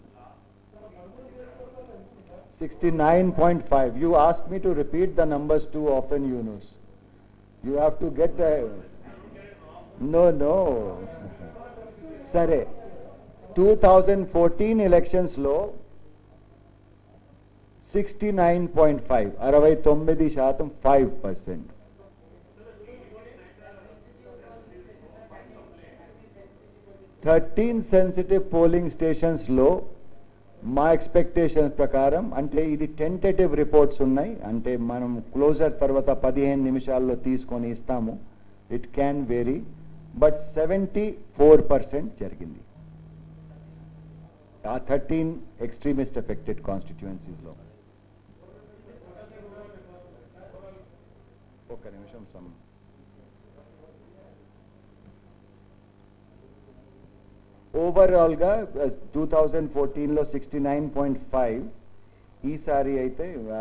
sixty nine point five you ask me to repeat the numbers too often you knows you have to get no no సరే టూ థౌజండ్ ఫోర్టీన్ ఎలక్షన్స్లో సిక్స్టీ నైన్ పాయింట్ ఫైవ్ అరవై తొమ్మిది శాతం five percent thirteen sensitive polling స్టేషన్స్లో మా ఎక్స్పెక్టేషన్స్ ప్రకారం అంటే ఇది టెంటేటివ్ రిపోర్ట్స్ ఉన్నాయి అంటే మనం క్లోజర్ తర్వాత పదిహేను నిమిషాల్లో తీసుకొని ఇస్తాము it can vary but seventy four percent జరిగింది ఆ థర్టీన్ ఎక్స్ట్రీమిస్ట్ ఎఫెక్టెడ్ కాన్స్టిట్యుయెన్సీస్లో ఒక్క నిమిషం సమ్ ఓవరాల్గా టూ థౌజండ్ ఫోర్టీన్లో సిక్స్టీ నైన్ పాయింట్ ఫైవ్ ఈసారి అయితే ఆ,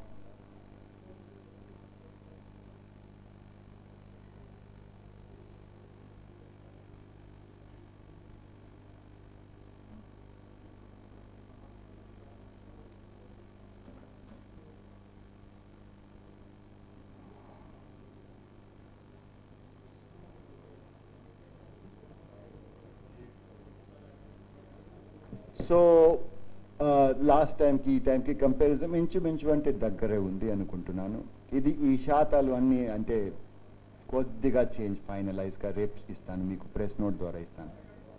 సో లాస్ట్ టైంకి ఈ టైంకి కంపారిజన్ ఇంచుమించు అంటే దగ్గరే ఉంది అనుకుంటున్నాను ఇది ఈ శాతాలు అన్నీ అంటే కొద్దిగా చేంజ్ ఫైనలైజ్గా రేపు ఇస్తాను మీకు ప్రెస్ నోట్ ద్వారా ఇస్తాను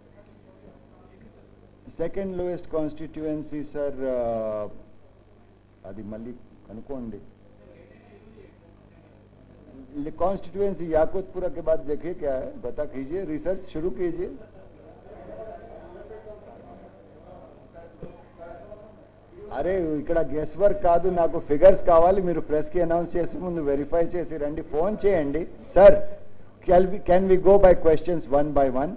సెకండ్ లోయెస్ట్ కాన్స్టిట్యుయెన్సీ సార్ అది మళ్ళీ కనుక్కోండి कॉन्स्टिट्यूएंसी याकुतपुरा के बाद देखिए क्या है बता कीजिए रिसर्च शुरू कीजिए అరే ఇక్కడ గెస్ వర్క్ కాదు నాకు ఫిగర్స్ కావాలి మీరు ప్రెస్ కి అనౌన్స్ చేసి ముందు వెరిఫై చేసి రండి ఫోన్ చేయండి sir can we go by questions one by one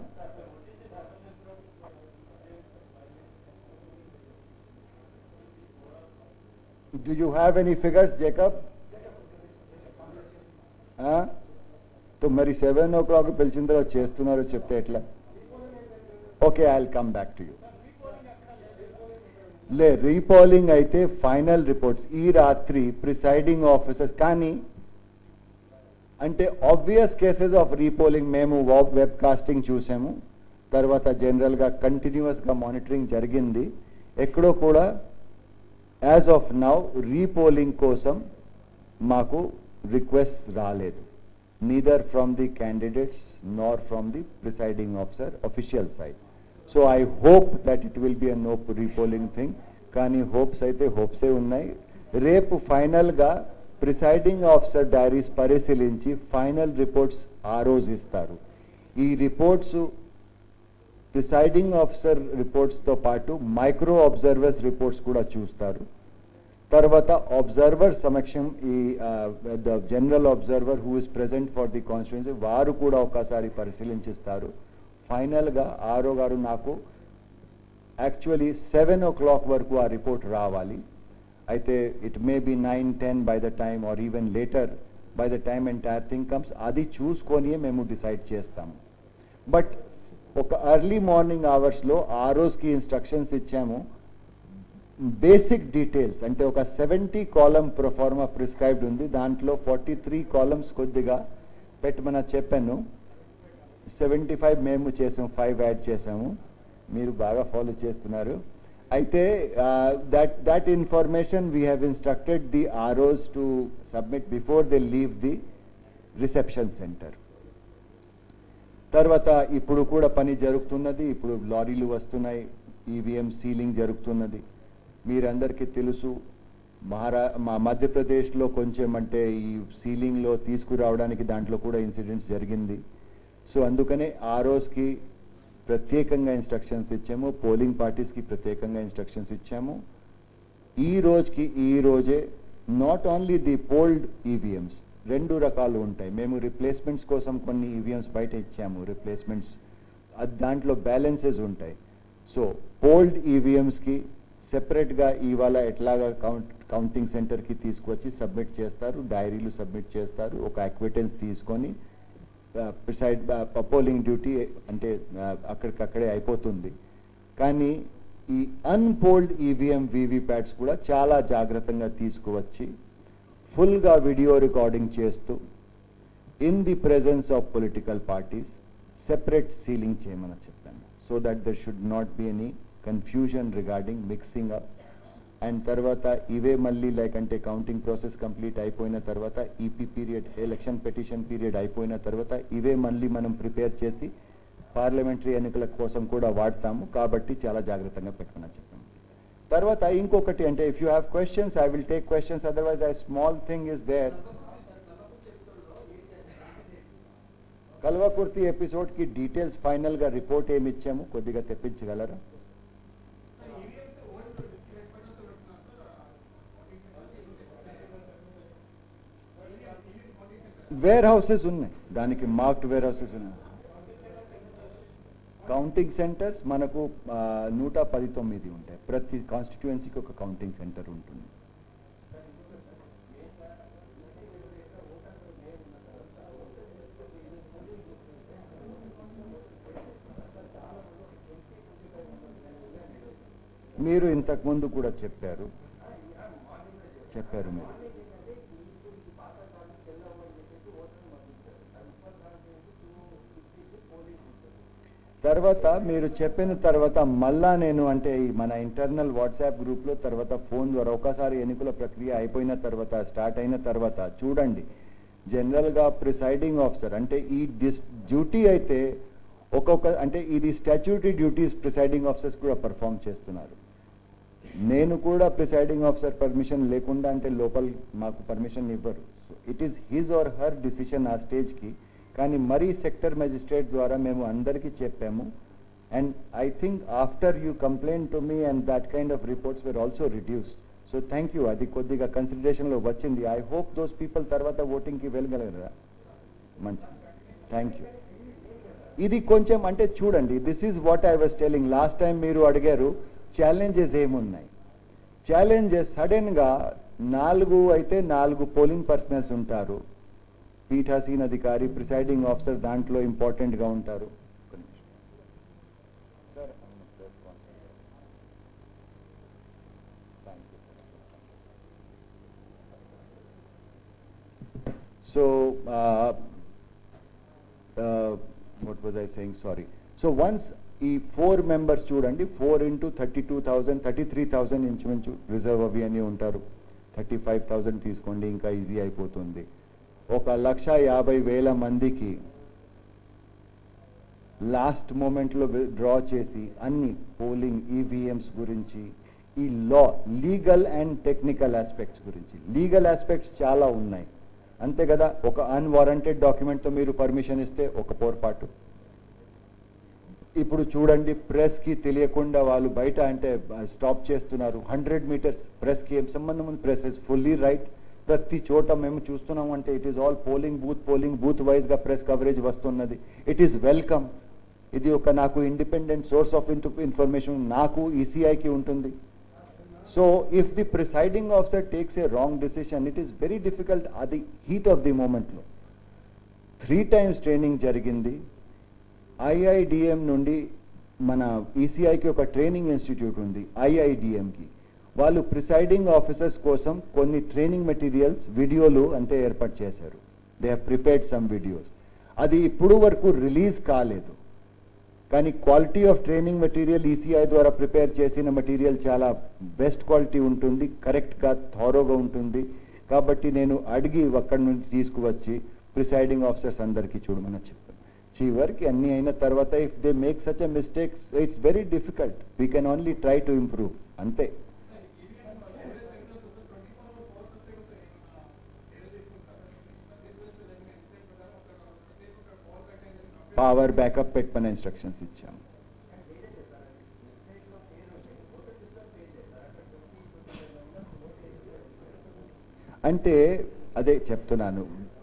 Do you have any figures, Jacob? ఆ? తో మరి సెవెన్ ఓ క్లాక్ పిలిచిన తర్వాత చేస్తున్నారో చెప్తే ఎట్లా okay I come back to you లే రీపోలింగ్ అయితే ఫైనల్ రిపోర్ట్స్ ఈ రాత్రి ప్రిసైడింగ్ ఆఫీసర్స్ కానీ అంటే ఆబ్వియస్ కేసెస్ ఆఫ్ రీపోలింగ్ మేము వెబ్ కాస్టింగ్ చూసాము తర్వాత జనరల్గా కంటిన్యూస్గా మానిటరింగ్ జరిగింది ఎక్కడో కూడా యాజ్ ఆఫ్ నౌ రీపోలింగ్ కోసం మాకు రిక్వెస్ట్ రాలేదు neither from the candidates nor from the presiding officer official side so I hope that it will be a no repolling thing కానీ హోప్స్ అయితే హోప్సే ఉన్నాయి రేపు ఫైనల్గా ప్రిసైడింగ్ ఆఫీసర్ డైరీస్ పరిశీలించి ఫైనల్ రిపోర్ట్స్ ఆ రోజు ఇస్తారు ఈ రిపోర్ట్స్ ప్రిసైడింగ్ ఆఫీసర్ రిపోర్ట్స్తో పాటు మైక్రో అబ్జర్వర్స్ రిపోర్ట్స్ కూడా చూస్తారు తర్వాత అబ్జర్వర్ సమక్షం ఈ the general observer who is present for the constituency వారు కూడా ఒకసారి పరిశీలించిస్తారు ఫైనల్గా ఆరో గారు నాకు యాక్చువల్లీ సెవెన్ ఓ క్లాక్ వరకు ఆ రిపోర్ట్ రావాలి అయితే it may be nine ten by the time or even later by the time entire thing comes అది చూసుకొని మేము డిసైడ్ చేస్తాము బట్ ఒక ఎర్లీ మార్నింగ్ అవర్స్లో ఆ రోజుకి ఇన్స్ట్రక్షన్స్ ఇచ్చాము బేసిక్ డీటెయిల్స్ అంటే ఒక సెవెంటీ కాలం ప్రొఫార్మా ప్రిస్క్రైబ్డ్ ఉంది దాంట్లో ఫార్టీ త్రీ కాలమ్స్ కొద్దిగా పెట్టమని చెప్పాను సెవెంటీ ఫైవ్ మేము చేసాం ఫైవ్ యాడ్ చేసాము మీరు బాగా ఫాలో చేస్తున్నారు అయితే that that information we have instructed the ROs to submit before they leave the reception centre తర్వాత ఇప్పుడు కూడా పని జరుగుతున్నది ఇప్పుడు లారీలు వస్తున్నాయి ఈవీఎం సీలింగ్ జరుగుతున్నది మీరందరికీ తెలుసు మహారా మా మధ్యప్రదేశ్లో కొంచెం అంటే ఈ సీలింగ్లో తీసుకురావడానికి దాంట్లో కూడా ఇన్సిడెంట్స్ జరిగింది సో అందుకనే ఆ రోజుకి ప్రత్యేకంగా ఇన్స్ట్రక్షన్స్ ఇచ్చాము పోలింగ్ పార్టీస్కి ప్రత్యేకంగా ఇన్స్ట్రక్షన్స్ ఇచ్చాము ఈ రోజుకి ఈ రోజే not only the polled EVMs రెండు రకాలు ఉంటాయి మేము రిప్లేస్మెంట్స్ కోసం కొన్ని ఈవీఎంస్ బయట ఇచ్చాము రిప్లేస్మెంట్స్ దాంట్లో బ్యాలెన్సెస్ ఉంటాయి సో పోల్డ్ ఈవీఎంస్కి సెపరేట్గా ఇవాళ ఎట్లాగా కౌంట్ కౌంటింగ్ సెంటర్కి తీసుకొచ్చి సబ్మిట్ చేస్తారు డైరీలు సబ్మిట్ చేస్తారు ఒక అక్విటెన్స్ తీసుకొని ప్రిసైడ్ పోలింగ్ డ్యూటీ అంటే ఆ, అక్కడికక్కడే అయిపోతుంది కానీ ఈ అన్పోల్డ్ ఈవీఎం వీవీప్యాట్స్ కూడా చాలా జాగ్రత్తగా తీసుకువచ్చి ఫుల్గా వీడియో రికార్డింగ్ చేస్తూ in the presence of political parties separate sealing చేయమని చెప్పాను so that there should not be any confusion regarding mixing up and తర్వాత ఇవే మళ్ళీ లైక్ అంటే కౌంటింగ్ ప్రాసెస్ కంప్లీట్ అయిపోయిన తర్వాత EP period election petition period అయిపోయిన తర్వాత ఇవే మళ్ళీ మనం ప్రిపేర్ చేసి పార్లమెంటరీ ఎన్నికల కోసం కూడా వాడతాము కాబట్టి చాలా జాగ్రత్తగా పెట్టుకున్నా చెప్పాము తర్వాత ఇంకొకటి అంటే if you have questions I will take questions otherwise I small thing is there Kalwakurthy episode కి డీటెయిల్స్ ఫైనల్ గా రిపోర్ట్ ఏమి ఇచ్చాము కొద్దిగా తెప్పించగలరా వేర్ హౌసెస్ ఉన్నాయి దానికి మార్క్డ్ వేర్ హౌసెస్ ఉన్నాయి కౌంటింగ్ సెంటర్స్ మనకు ఆ, నూట పది తొమ్మిది ఉంటాయి ప్రతి కాన్స్టిట్యుయెన్సీకి ఒక కౌంటింగ్ సెంటర్ ఉంటుంది మీరు ఇంతకు ముందు కూడా చెప్పారు చెప్పారు మీరు తర్వాత మీరు చెప్పిన తర్వాత మళ్ళా నేను అంటే ఈ మన ఇంటర్నల్ వాట్సాప్ గ్రూప్లో తర్వాత ఫోన్ ద్వారా ఒకసారి ఎన్నికల ప్రక్రియ అయిపోయిన తర్వాత స్టార్ట్ అయిన తర్వాత చూడండి జనరల్గా ప్రిసైడింగ్ ఆఫీసర్ అంటే ఈ డిస్ డ్యూటీ అయితే ఒక్కొక్క అంటే ఇది స్టాచ్యూటరీ డ్యూటీస్ ప్రిసైడింగ్ ఆఫీసర్స్ కూడా పర్ఫామ్ చేస్తున్నారు నేను కూడా ప్రిసైడింగ్ ఆఫీసర్ పర్మిషన్ లేకుండా అంటే లోపల మాకు పర్మిషన్ ఇవ్వరు so it is his or her decision ఆ స్టేజ్కి కానీ మరీ సెక్టర్ మెజిస్ట్రేట్ ద్వారా మేము అందరికీ చెప్పాము and I think after you complaint to me and that kind of reports were also reduced so thank you అది కొద్దిగా కన్సిడరేషన్లో వచ్చింది ఐ హోప్ దోస్ పీపుల్ తర్వాత ఓటింగ్కి వెళ్ళగలరా మంచిది థ్యాంక్ యూ ఇది కొంచెం అంటే చూడండి this is what I was telling last time మీరు అడిగారు ఛాలెంజెస్ ఏమున్నాయి ఛాలెంజెస్ సడన్గా నాలుగు అయితే నాలుగు పోలింగ్ పర్సనల్స్ ఉంటారు పీఠాసీన్ అధికారి ప్రిసైడింగ్ ఆఫీసర్ దాంట్లో ఇంపార్టెంట్గా ఉంటారు so what was I saying sorry so once ఈ ఫోర్ మెంబర్స్ చూడండి four into thirty two thousand thirty three thousand ఇంచుమించు రిజర్వ్ అవి అని ఉంటారు థర్టీ ఫైవ్ థౌజండ్ తీసుకోండి ఇంకా ఈజీ అయిపోతుంది ఒక లక్ష యాభై వేల మందికి లాస్ట్ మూమెంట్లో డ్రా చేసి అన్ని పోలింగ్ ఈవీఎంస్ గురించి ఈ లా లీగల్ అండ్ టెక్నికల్ ఆస్పెక్ట్స్ గురించి లీగల్ ఆస్పెక్ట్స్ చాలా ఉన్నాయి అంతే కదా ఒక అన్వారంటెడ్ డాక్యుమెంట్తో మీరు పర్మిషన్ ఇస్తే ఒక పొరపాటు ఇప్పుడు చూడండి ప్రెస్కి తెలియకుండా వాళ్ళు బయట అంటే స్టాప్ చేస్తున్నారు హండ్రెడ్ మీటర్స్ ప్రెస్కి ఏం సంబంధం ఉంది ప్రెస్ ఇస్ ఫుల్లీ రైట్ ప్రతి చోట మేము చూస్తున్నాం అంటే it is all polling booth polling booth వైజ్గా ప్రెస్ కవరేజ్ వస్తున్నది ఇట్ ఈస్ వెల్కమ్ ఇది ఒక నాకు ఇండిపెండెంట్ సోర్స్ ఆఫ్ ఇన్ఫర్మేషన్ నాకు ఈసీఐకి ఉంటుంది so if the presiding officer takes a wrong decision it is very difficult అది హీట్ ఆఫ్ ది మూమెంట్లో త్రీ టైమ్స్ ట్రైనింగ్ జరిగింది ఐఐడిఎం నుండి మన ఈసీఐకి ఒక ట్రైనింగ్ ఇన్స్టిట్యూట్ ఉంది ఐఐడిఎంకి వాళ్ళు ప్రిసైడింగ్ ఆఫీసర్స్ కోసం కొన్ని ట్రైనింగ్ మెటీరియల్స్ వీడియోలు అంటే ఏర్పాటు చేశారు they have prepared some videos అది ఇప్పుడు వరకు రిలీజ్ కాలేదు కానీ quality of training material ECI ద్వారా ప్రిపేర్ చేసిన మెటీరియల్ చాలా బెస్ట్ క్వాలిటీ ఉంటుంది కరెక్ట్గా థారోగా ఉంటుంది కాబట్టి నేను అడిగి అక్కడి నుంచి తీసుకువచ్చి ప్రిసైడింగ్ ఆఫీసర్స్ అందరికీ చూడమని చెప్పాను చివరికి అన్ని అయిన తర్వాత if they make such a mistakes it's very difficult we can only try to improve అంతే పవర్ బ్యాకప్ పెట్టమని ఇన్స్ట్రక్షన్స్ ఇచ్చాము అంటే అదే చెప్తున్నాను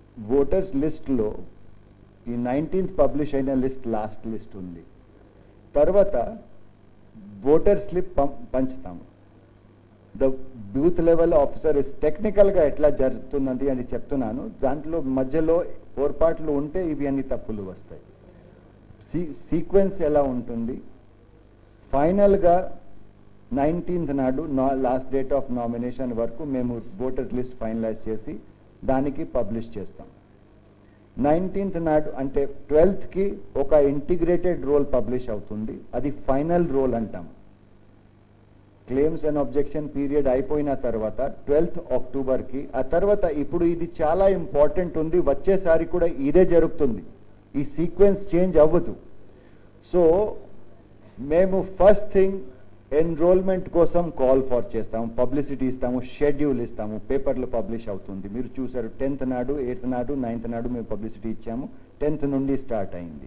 ఓటర్స్ లిస్ట్లో ఈ నైన్టీన్త్ పబ్లిష్ అయిన లిస్ట్ లాస్ట్ లిస్ట్ ఉంది తర్వాత ఓటర్ స్లిప్ పంచుతాము the booth level officer is టెక్నికల్గా ఎట్లా జరుగుతున్నది అని చెప్తున్నాను దాంట్లో మధ్యలో పొరపాట్లు ఉంటే ఇవి అన్ని తప్పులు వస్తాయి సీ సీక్వెన్స్ ఎలా ఉంటుంది ఫైనల్గా నైన్టీన్త్ నాడు నా లాస్ట్ డేట్ ఆఫ్ నామినేషన్ వరకు మేము ఓటర్ లిస్ట్ ఫైనలైజ్ చేసి దానికి పబ్లిష్ చేస్తాం నైన్టీన్త్ నాడు అంటే ట్వెల్త్కి ఒక ఇంటిగ్రేటెడ్ రోల్ పబ్లిష్ అవుతుంది అది ఫైనల్ రోల్ అంటాం క్లెయిమ్స్ అండ్ అబ్జెక్షన్ పీరియడ్ అయిపోయిన తర్వాత ట్వెల్త్ అక్టోబర్కి ఆ తర్వాత ఇప్పుడు ఇది చాలా ఇంపార్టెంట్ ఉంది వచ్చేసారి కూడా ఇదే జరుగుతుంది ఈ సీక్వెన్స్ చేంజ్ అవ్వదు సో మేము ఫస్ట్ థింగ్ ఎన్రోల్మెంట్ కోసం కాల్ ఫర్ చేస్తాము పబ్లిసిటీ ఇస్తాము షెడ్యూల్ ఇస్తాము పేపర్లో పబ్లిష్ అవుతుంది మీరు చూసారు టెన్త్ నాడు ఎయిత్ నాడు నైన్త్ నాడు మేము పబ్లిసిటీ ఇచ్చాము టెన్త్ నుండి స్టార్ట్ అయింది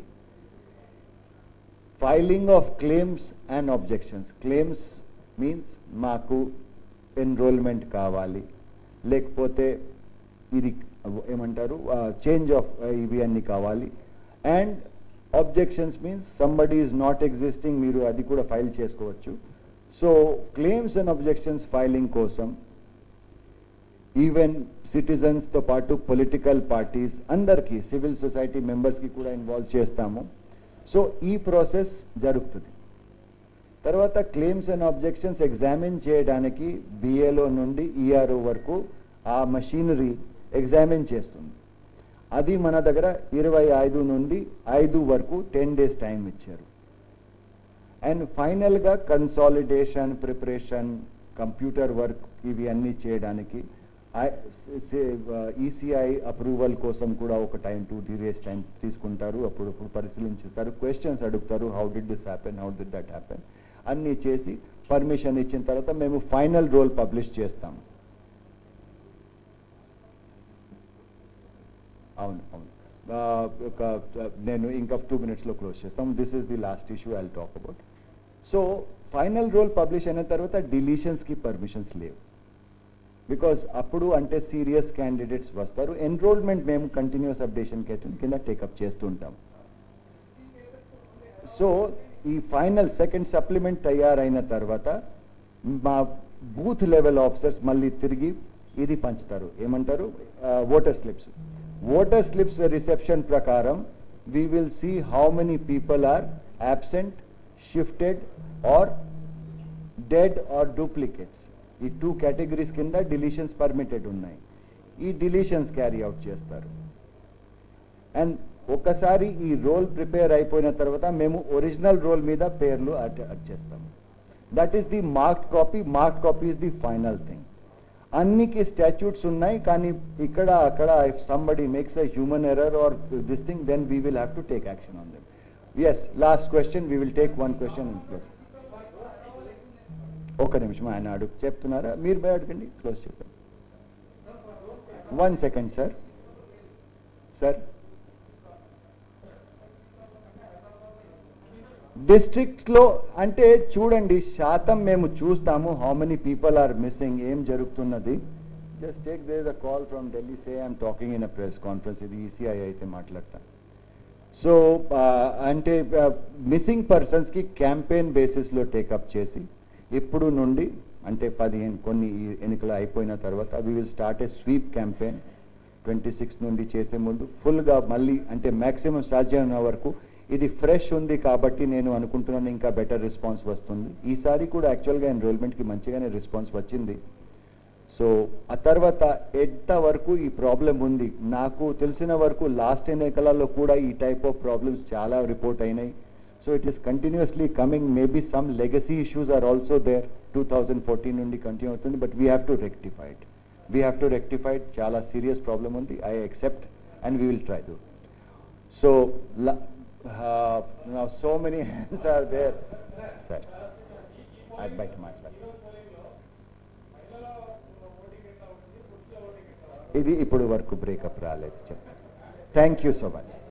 filing of claims and objections claims means మాకు ఎన్రోల్మెంట్ కావాలి లేకపోతే ఇది ఏమంటారు చేంజ్ ఆఫ్ ఇవి అన్ని కావాలి and objections means somebody is not existing మీరు అది కూడా ఫైల్ చేసుకోవచ్చు so claims and objections filing కోసం ఈవెన్ సిటిజన్స్తో పాటు పొలిటికల్ పార్టీస్ అందరికీ సివిల్ సొసైటీ మెంబర్స్కి కూడా ఇన్వాల్వ్ చేస్తాము సో ఈ ప్రాసెస్ జరుగుతుంది తర్వాత క్లెయిమ్స్ అండ్ అబ్జెక్షన్స్ ఎగ్జామిన్ చేయడానికి బిఏలో నుండి ఈఆర్ఓ వరకు ఆ మషీనరీ ఎగ్జామిన్ చేస్తుంది అది మన దగ్గర ఇరవై ఐదు నుండి ఐదు వరకు టెన్ డేస్ టైం ఇచ్చారు అండ్ ఫైనల్గా కన్సాలిడేషన్ ప్రిపరేషన్ కంప్యూటర్ వర్క్ ఇవి అన్నీ చేయడానికి ఈసీఐ అప్రూవల్ కోసం కూడా ఒక time two three days time తీసుకుంటారు అప్పుడప్పుడు పరిశీలించుతారు క్వశ్చన్స్ అడుగుతారు how did this happen how did that happen అన్నీ చేసి పర్మిషన్ ఇచ్చిన తర్వాత మేము ఫైనల్ రోల్ పబ్లిష్ చేస్తాము అవును అవును ఆ, ఒక నేను ఇంకా టూ మినిట్స్లో క్లోజ్ చేస్తాం this is the last issue I talk about so final roll publish అయిన తర్వాత డిలీషన్స్కి పర్మిషన్స్ లేవు బికాజ్ అప్పుడు అంటే సీరియస్ క్యాండిడేట్స్ వస్తారు ఎన్రోల్మెంట్ మేము కంటిన్యూస్ అప్డేషన్ కింద టేకప్ చేస్తూ ఉంటాం సో ఈ ఫైనల్ సెకండ్ సప్లిమెంట్ తయారైన తర్వాత మా బూత్ లెవెల్ ఆఫీసర్స్ మళ్ళీ తిరిగి ఇది పంచుతారు ఏమంటారు voter slips voter slips reception ప్రకారం we will see how many people are absent shifted or dead or duplicates ఈ టూ కేటగిరీస్ కింద డిలీషన్స్ పర్మిటెడ్ ఉన్నాయి ఈ డిలీషన్స్ క్యారీ అవుట్ చేస్తారు అండ్ ఒక్కసారి ఈ రోల్ ప్రిపేర్ అయిపోయిన తర్వాత మేము ఒరిజినల్ రోల్ మీద పేర్లు అడ్ అడ్ చేస్తాము that is the marked copy marked copy is the final thing అన్నికి స్టాచ్యూట్స్ ఉన్నాయి కానీ ఇక్కడ అక్కడ if somebody makes a human error or this thing then we will have to take action on them as last question we will take one question close ఒక నిమిషం ఆయన అడుగు చెప్తున్నారా మీరు పోయి అడగండి క్లోజ్ చేద్దాం one second sir sir district లో అంటే చూడండి శాతం మేము చూస్తాము how many people are missing ఏం జరుగుతున్నది just take they the call from Delhi say I'm talking in a press conference ఇది ఈసీఐ అయితే మాట్లాడతాను సో అంటే మిస్సింగ్ పర్సన్స్కి క్యాంపెయిన్ బేసిస్లో టేకప్ చేసి ఇప్పుడు నుండి అంటే పదిహేను కొన్ని ఈ ఎన్నికలు అయిపోయిన తర్వాత we will start a sweep campaign twenty six నుండి చేసే ముందు ఫుల్గా మళ్ళీ అంటే మ్యాక్సిమం సాధ్యమైన వరకు ఇది ఫ్రెష్ ఉంది కాబట్టి నేను అనుకుంటున్నాను ఇంకా బెటర్ రెస్పాన్స్ వస్తుంది ఈసారి కూడా యాక్చువల్గా ఎన్రోల్మెంట్కి మంచిగానే రెస్పాన్స్ వచ్చింది సో ఆ తర్వాత ఎంత వరకు ఈ ప్రాబ్లం ఉంది నాకు తెలిసిన వరకు లాస్ట్ ఎన్నికలలో కూడా ఈ టైప్ ఆఫ్ ప్రాబ్లమ్స్ చాలా రిపోర్ట్ అయినాయి so it is continuously coming maybe some legacy issues are also there two thousand fourteen నుండి కంటిన్యూ అవుతుంది but we have to rectified we have to rectified చాలా సీరియస్ ప్రాబ్లం ఉంది I accept and we will try to so so many hands are there sir అది బయట మాట్లాడు ఇది ఇప్పుడు వరకు బ్రేకప్ రాలేదు చెప్పండి థ్యాంక్ యూ సో మచ్